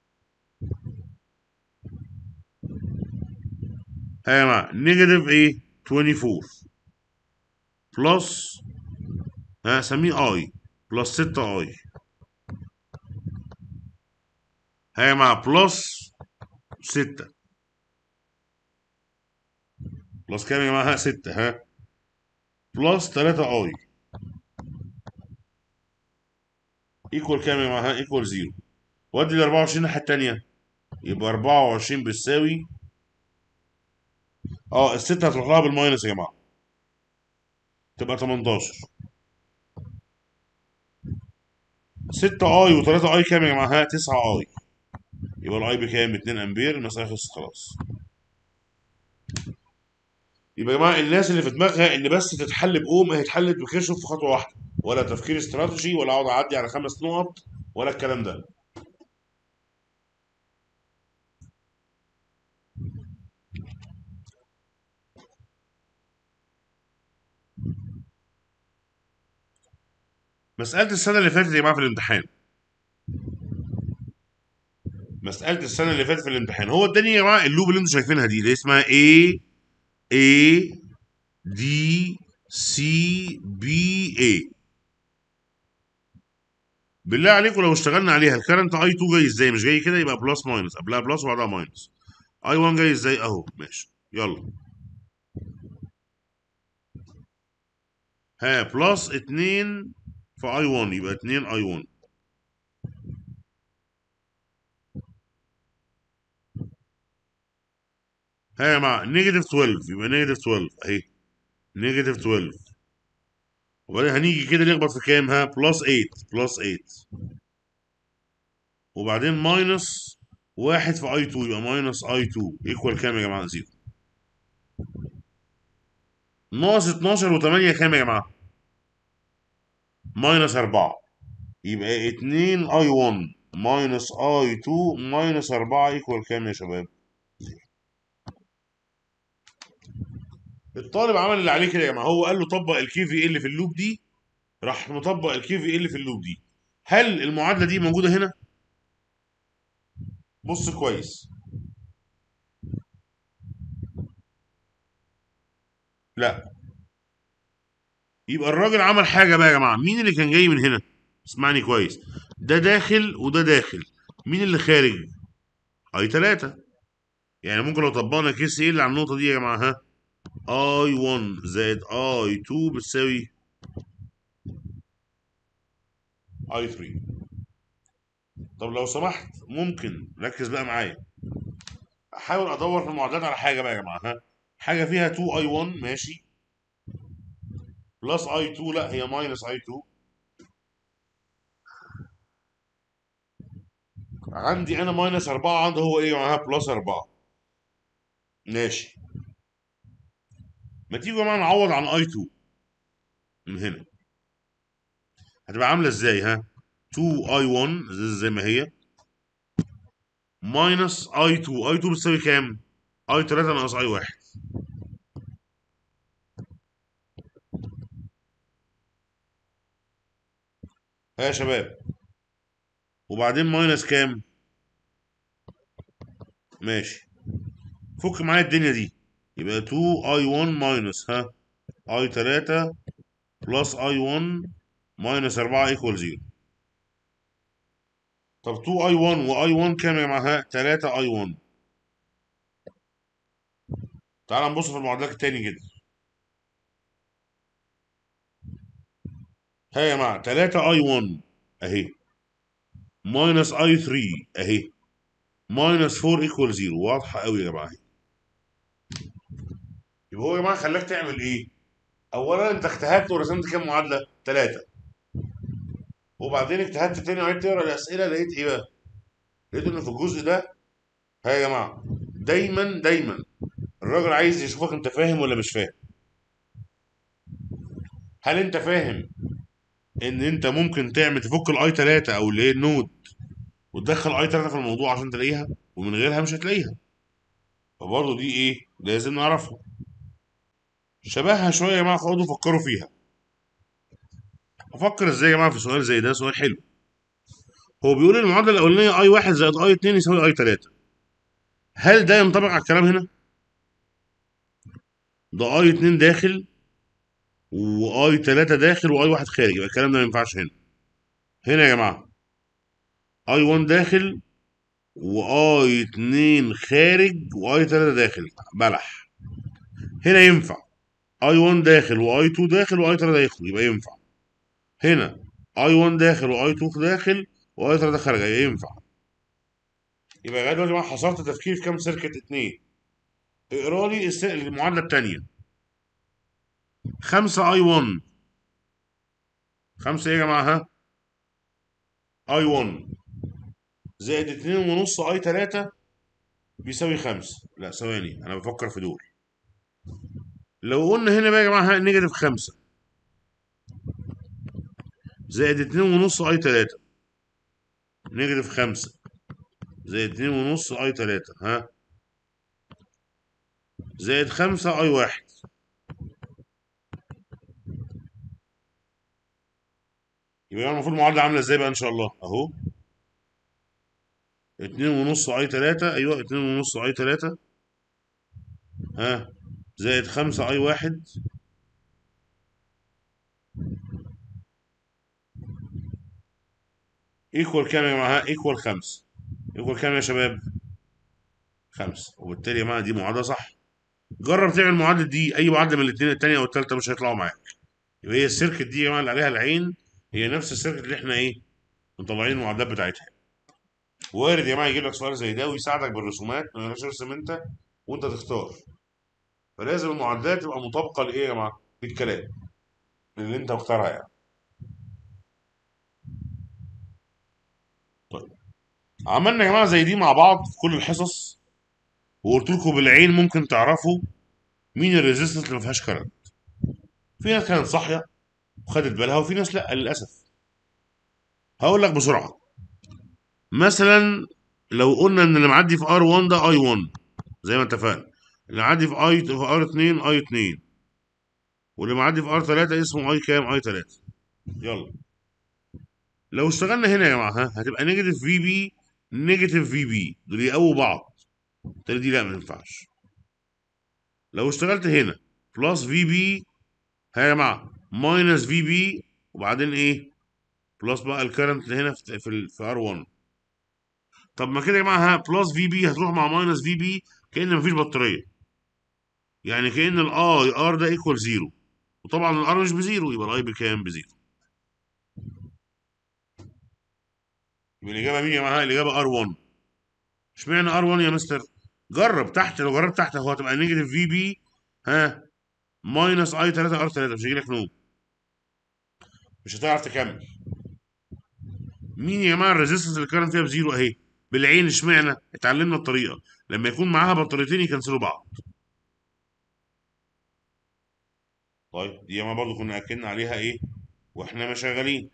ها يا جماعه نيجاتيف ايه 24 بلس ها سميه اي بلس 6 اي ها يا جماعه بلس 6 بلس كام يا جماعه ها 6 ها بلس 3 اي ايكوال كام يا جماعه ها ايكوال 0 ودي ال 24 الناحيه الثانيه يبقى 24 بتساوي اه الستة هتروح لها بالماينس يا جماعه تبقى 18 6 اي و3 اي كام يا جماعه ها 9 اي يبقى الاي بكام 2 امبير المساله خلصت خلاص يبقى يا جماعه الناس اللي في دماغها ان بس تتحل باوم هي اتحلت بكيرشوف في خطوه واحده ولا تفكير استراتيجي ولا اقعد اعدي على خمس نقط ولا الكلام ده مسألة السنة اللي فاتت يا جماعة في الامتحان مسألة السنة اللي فاتت في الامتحان هو اداني يا جماعة اللوب اللي انتوا شايفينها دي اللي اسمها A A D C B A بالله عليكم لو اشتغلنا عليها الكرنت اي 2 جاي ازاي مش جاي كده يبقى بلس ماينس قبلها بلس وبعدها ماينس اي 1 جاي ازاي اهو ماشي يلا ها بلس 2 في اي 1 يبقى 2 اي 1 ها يا جماعه نيجاتيف 12 يبقى نيجاتيف 12 اهي نيجاتيف 12 وبعدين هنيجي كده نخبط في كام ها بلس 8 بلس 8 وبعدين ماينس واحد في اي 2 يبقى ماينس اي 2 ايكوال كام يا جماعه زيرو ناقص 12 و8 كام يا جماعه ماينس 4 يبقى 2 اي 1 ماينس اي 2 ماينس 4 ايكوال كام يا شباب زيرو الطالب عمل اللي عليه كده يا جماعه هو قال له طبق الكي في ال في اللوب دي راح مطبق الكي في ال في اللوب دي هل المعادله دي موجوده هنا بص كويس لا يبقى الراجل عمل حاجه بقى يا جماعه مين اللي كان جاي من هنا اسمعني كويس ده داخل وده داخل مين اللي خارج اي 3 يعني ممكن لو طبقنا كيس ال على النقطه دي يا جماعه ها اي 1 زائد اي 2 بتساوي اي 3 طب لو سمحت ممكن ركز بقى معايا احاول ادور في المعادلات على حاجه بقى يا جماعه ها حاجه فيها 2 اي 1 ماشي بلس اي 2 لا هي ماينس اي 2 عندي انا ماينس 4 عنده هو ايه معاها بلس 4 ماشي ما تيجوا يا جماعه نعوض عن اي 2 من هنا هتبقى عامله ازاي ها 2 اي 1 زي, زي ما هي ماينس اي 2 اي 2 بتساوي كام اي 3 ناقص اي 1 ها يا شباب وبعدين ماينس كام ماشي فك معايا الدنيا دي يبقى 2 اي 1 ماينس ها اي 3 بلس اي 1 ماينس 4 ايكوال 0 طب 2 اي 1 واي 1 كام يا جماعه ها 3 اي 1 تعال نبص في المعادلات التاني كده ها يا جماعه 3 اي 1 اهي ماينس اي 3 اهي ماينس 4 ايكوال 0 واضحه قوي يا جماعه يبقى هو يا جماعه خلاك تعمل ايه؟ اولا انت اجتهدت ورسمت كام معادله؟ ثلاثه وبعدين اجتهدت تاني وعدت تقرا الاسئله لقيت ايه بقى؟ لقيت ان في الجزء ده ها يا جماعه دايما دايما الراجل عايز يشوفك انت فاهم ولا مش فاهم هل انت فاهم ان انت ممكن تعمل تفك الاي 3 او اللي هي النود وتدخل اي 3 في الموضوع عشان تلاقيها ومن غيرها مش هتلاقيها فبرضه دي ايه لازم نعرفها شبهها شويه يا جماعه اقعدوا فكروا فيها افكر ازاي يا جماعه في سؤال زي ده سؤال حلو هو بيقول المعادله الاولانيه اي 1 زائد اي 2 يساوي اي 3 هل ده ينطبق على الكلام هنا ده اي 2 داخل واي 3 داخل واي 1 خارج يبقى الكلام ده ما ينفعش هنا هنا يا جماعه اي 1 داخل واي 2 خارج واي 3 داخل بلح هنا ينفع اي 1 داخل واي 2 داخل واي 3 داخل يبقى ينفع هنا اي 1 داخل واي 2 داخل واي 3 خارج يبقى ينفع يبقى لغايه دلوقتي بقى حصلت تفكير في كام سيركت اتنين اقرا لي الس- المعادله الثانيه 5 اي 1 5 ايه يا جماعه ها اي 1 زائد 2 ونص اي 3 بيساوي 5 لا ثواني انا بفكر في دول لو قلنا هنا بقى يا جماعه ها نيجاتيف 5 زائد 2 ونص اي 3 نيجاتيف 5 زائد 2 ونص اي 3 ها زائد 5 اي 1 يبقى المفروض المعادله عامله ازاي بقى ان شاء الله اهو 2 ونص اي 3 ايوه 2 ونص اي 3 ها زائد 5 اي 1 ايكوال كام يا جماعه ايكوال 5 ايكوال كام يا شباب 5 وبالتالي يا جماعه دي معادله صح جرب تعمل المعادله دي اي معادله من الاثنين الثانيه او الثالثه مش هيطلعوا معاك يبقى هي السيركت دي يا جماعه اللي عليها العين هي نفس السيركت اللي احنا ايه مطلعين المعادلات بتاعتها وارد يا جماعه يجيب لك سؤال زي ده ويساعدك بالرسومات ما يقولكش ارسم انت وانت تختار فلازم المعادلات تبقى مطابقه لايه يا جماعه للكلام اللي انت مختارها يعني طيب عملنا يا جماعه زي دي مع بعض في كل الحصص وقلت لكم بالعين ممكن تعرفوا مين الريزيستنس اللي ما فيهاش كرنت في ناس كانت صاحيه وخدت بالها وفي ناس لا للاسف هقول لك بسرعه مثلا لو قلنا ان اللي معدي في ار1 ده اي 1 زي ما اتفقنا اللي معدي في اي في ار 2 اي 2 واللي معدي في ار 3 اسمه اي كام اي 3 يلا لو اشتغلنا هنا يا جماعه ها هتبقى نيجاتيف في بي نيجاتيف في بي دول يقووا بعض التاني دي لا ما ينفعش لو اشتغلت هنا بلس في بي ها يا جماعه ماينس في بي وبعدين ايه بلس بقى الكرنت اللي هنا في في, ال- في ار 1 طب ما كده يا جماعه ها بلس في بي هتروح مع ماينس في بي كأن مفيش بطاريه يعني كأن الاي ار ده ايكوال زيرو وطبعا الار مش بزيرو يبقى الاي بكام بزيرو يبقى الاجابه مين يا جماعه الاجابه ار 1 اشمعنى ار 1 يا مستر جرب تحت لو جربت تحت هو هتبقى نيجاتيف في بي ها ماينس اي 3 ار 3 مش هيجي لك نوم مش هتعرف تكمل مين يا جماعه الريزيستنس اللي الكرنت فيها بزيرو اهي بالعين اشمعنى اتعلمنا الطريقه لما يكون معاها بطاريتين يكنسلوا بعض طيب دي يا جماعه برضه كنا اكدنا عليها ايه واحنا مش شغالين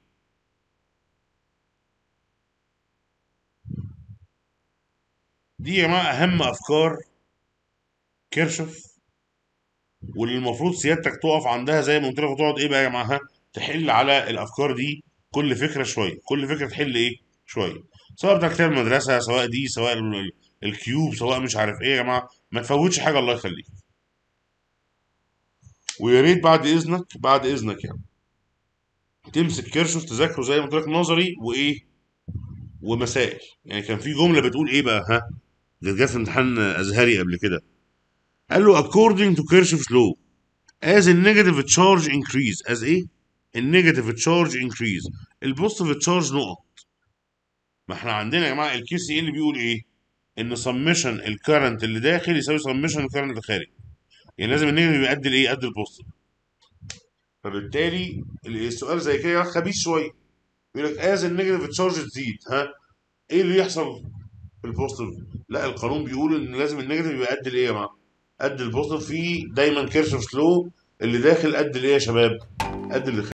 دي يا جماعه اهم افكار كيرشوف واللي المفروض سيادتك تقف عندها زي ما قلت لك وتقعد ايه بقى يا جماعه ها؟ تحل على الافكار دي كل فكره شويه كل فكره تحل ايه شويه سواء بتاع كتاب المدرسه سواء دي سواء ال- ال- الكيوب سواء مش عارف ايه يا جماعه ما تفوتش حاجه الله يخليك ويا ريت بعد اذنك بعد اذنك يعني تمسك كيرشوف تذاكره زي ما قلت لك نظري وايه ومسائل يعني كان في جمله بتقول ايه بقى ها كانت جت في امتحان ازهري قبل كده قال له according to Kirchhoff's law as a negative charge increase as ايه النيجاتيف تشارج انكريز البوزيتيف تشارج نقط ما احنا عندنا يا جماعه الكي سي اللي بيقول ايه ان سمشن الكرنت اللي داخل يساوي سمشن الكرنت اللي خارج يعني لازم النيجاتيف يبقى قد الايه قد البوزيتيف فبالتالي السؤال زي كده خبيث شويه يقول لك از النيجاتيف تشارج تزيد ها ايه اللي يحصل في البوزيتيف لا القانون بيقول ان لازم النيجاتيف يبقى قد الايه يا جماعه قد البوزيتيف في دايما كيرشوف لو اللي داخل قد الايه يا شباب قد اللي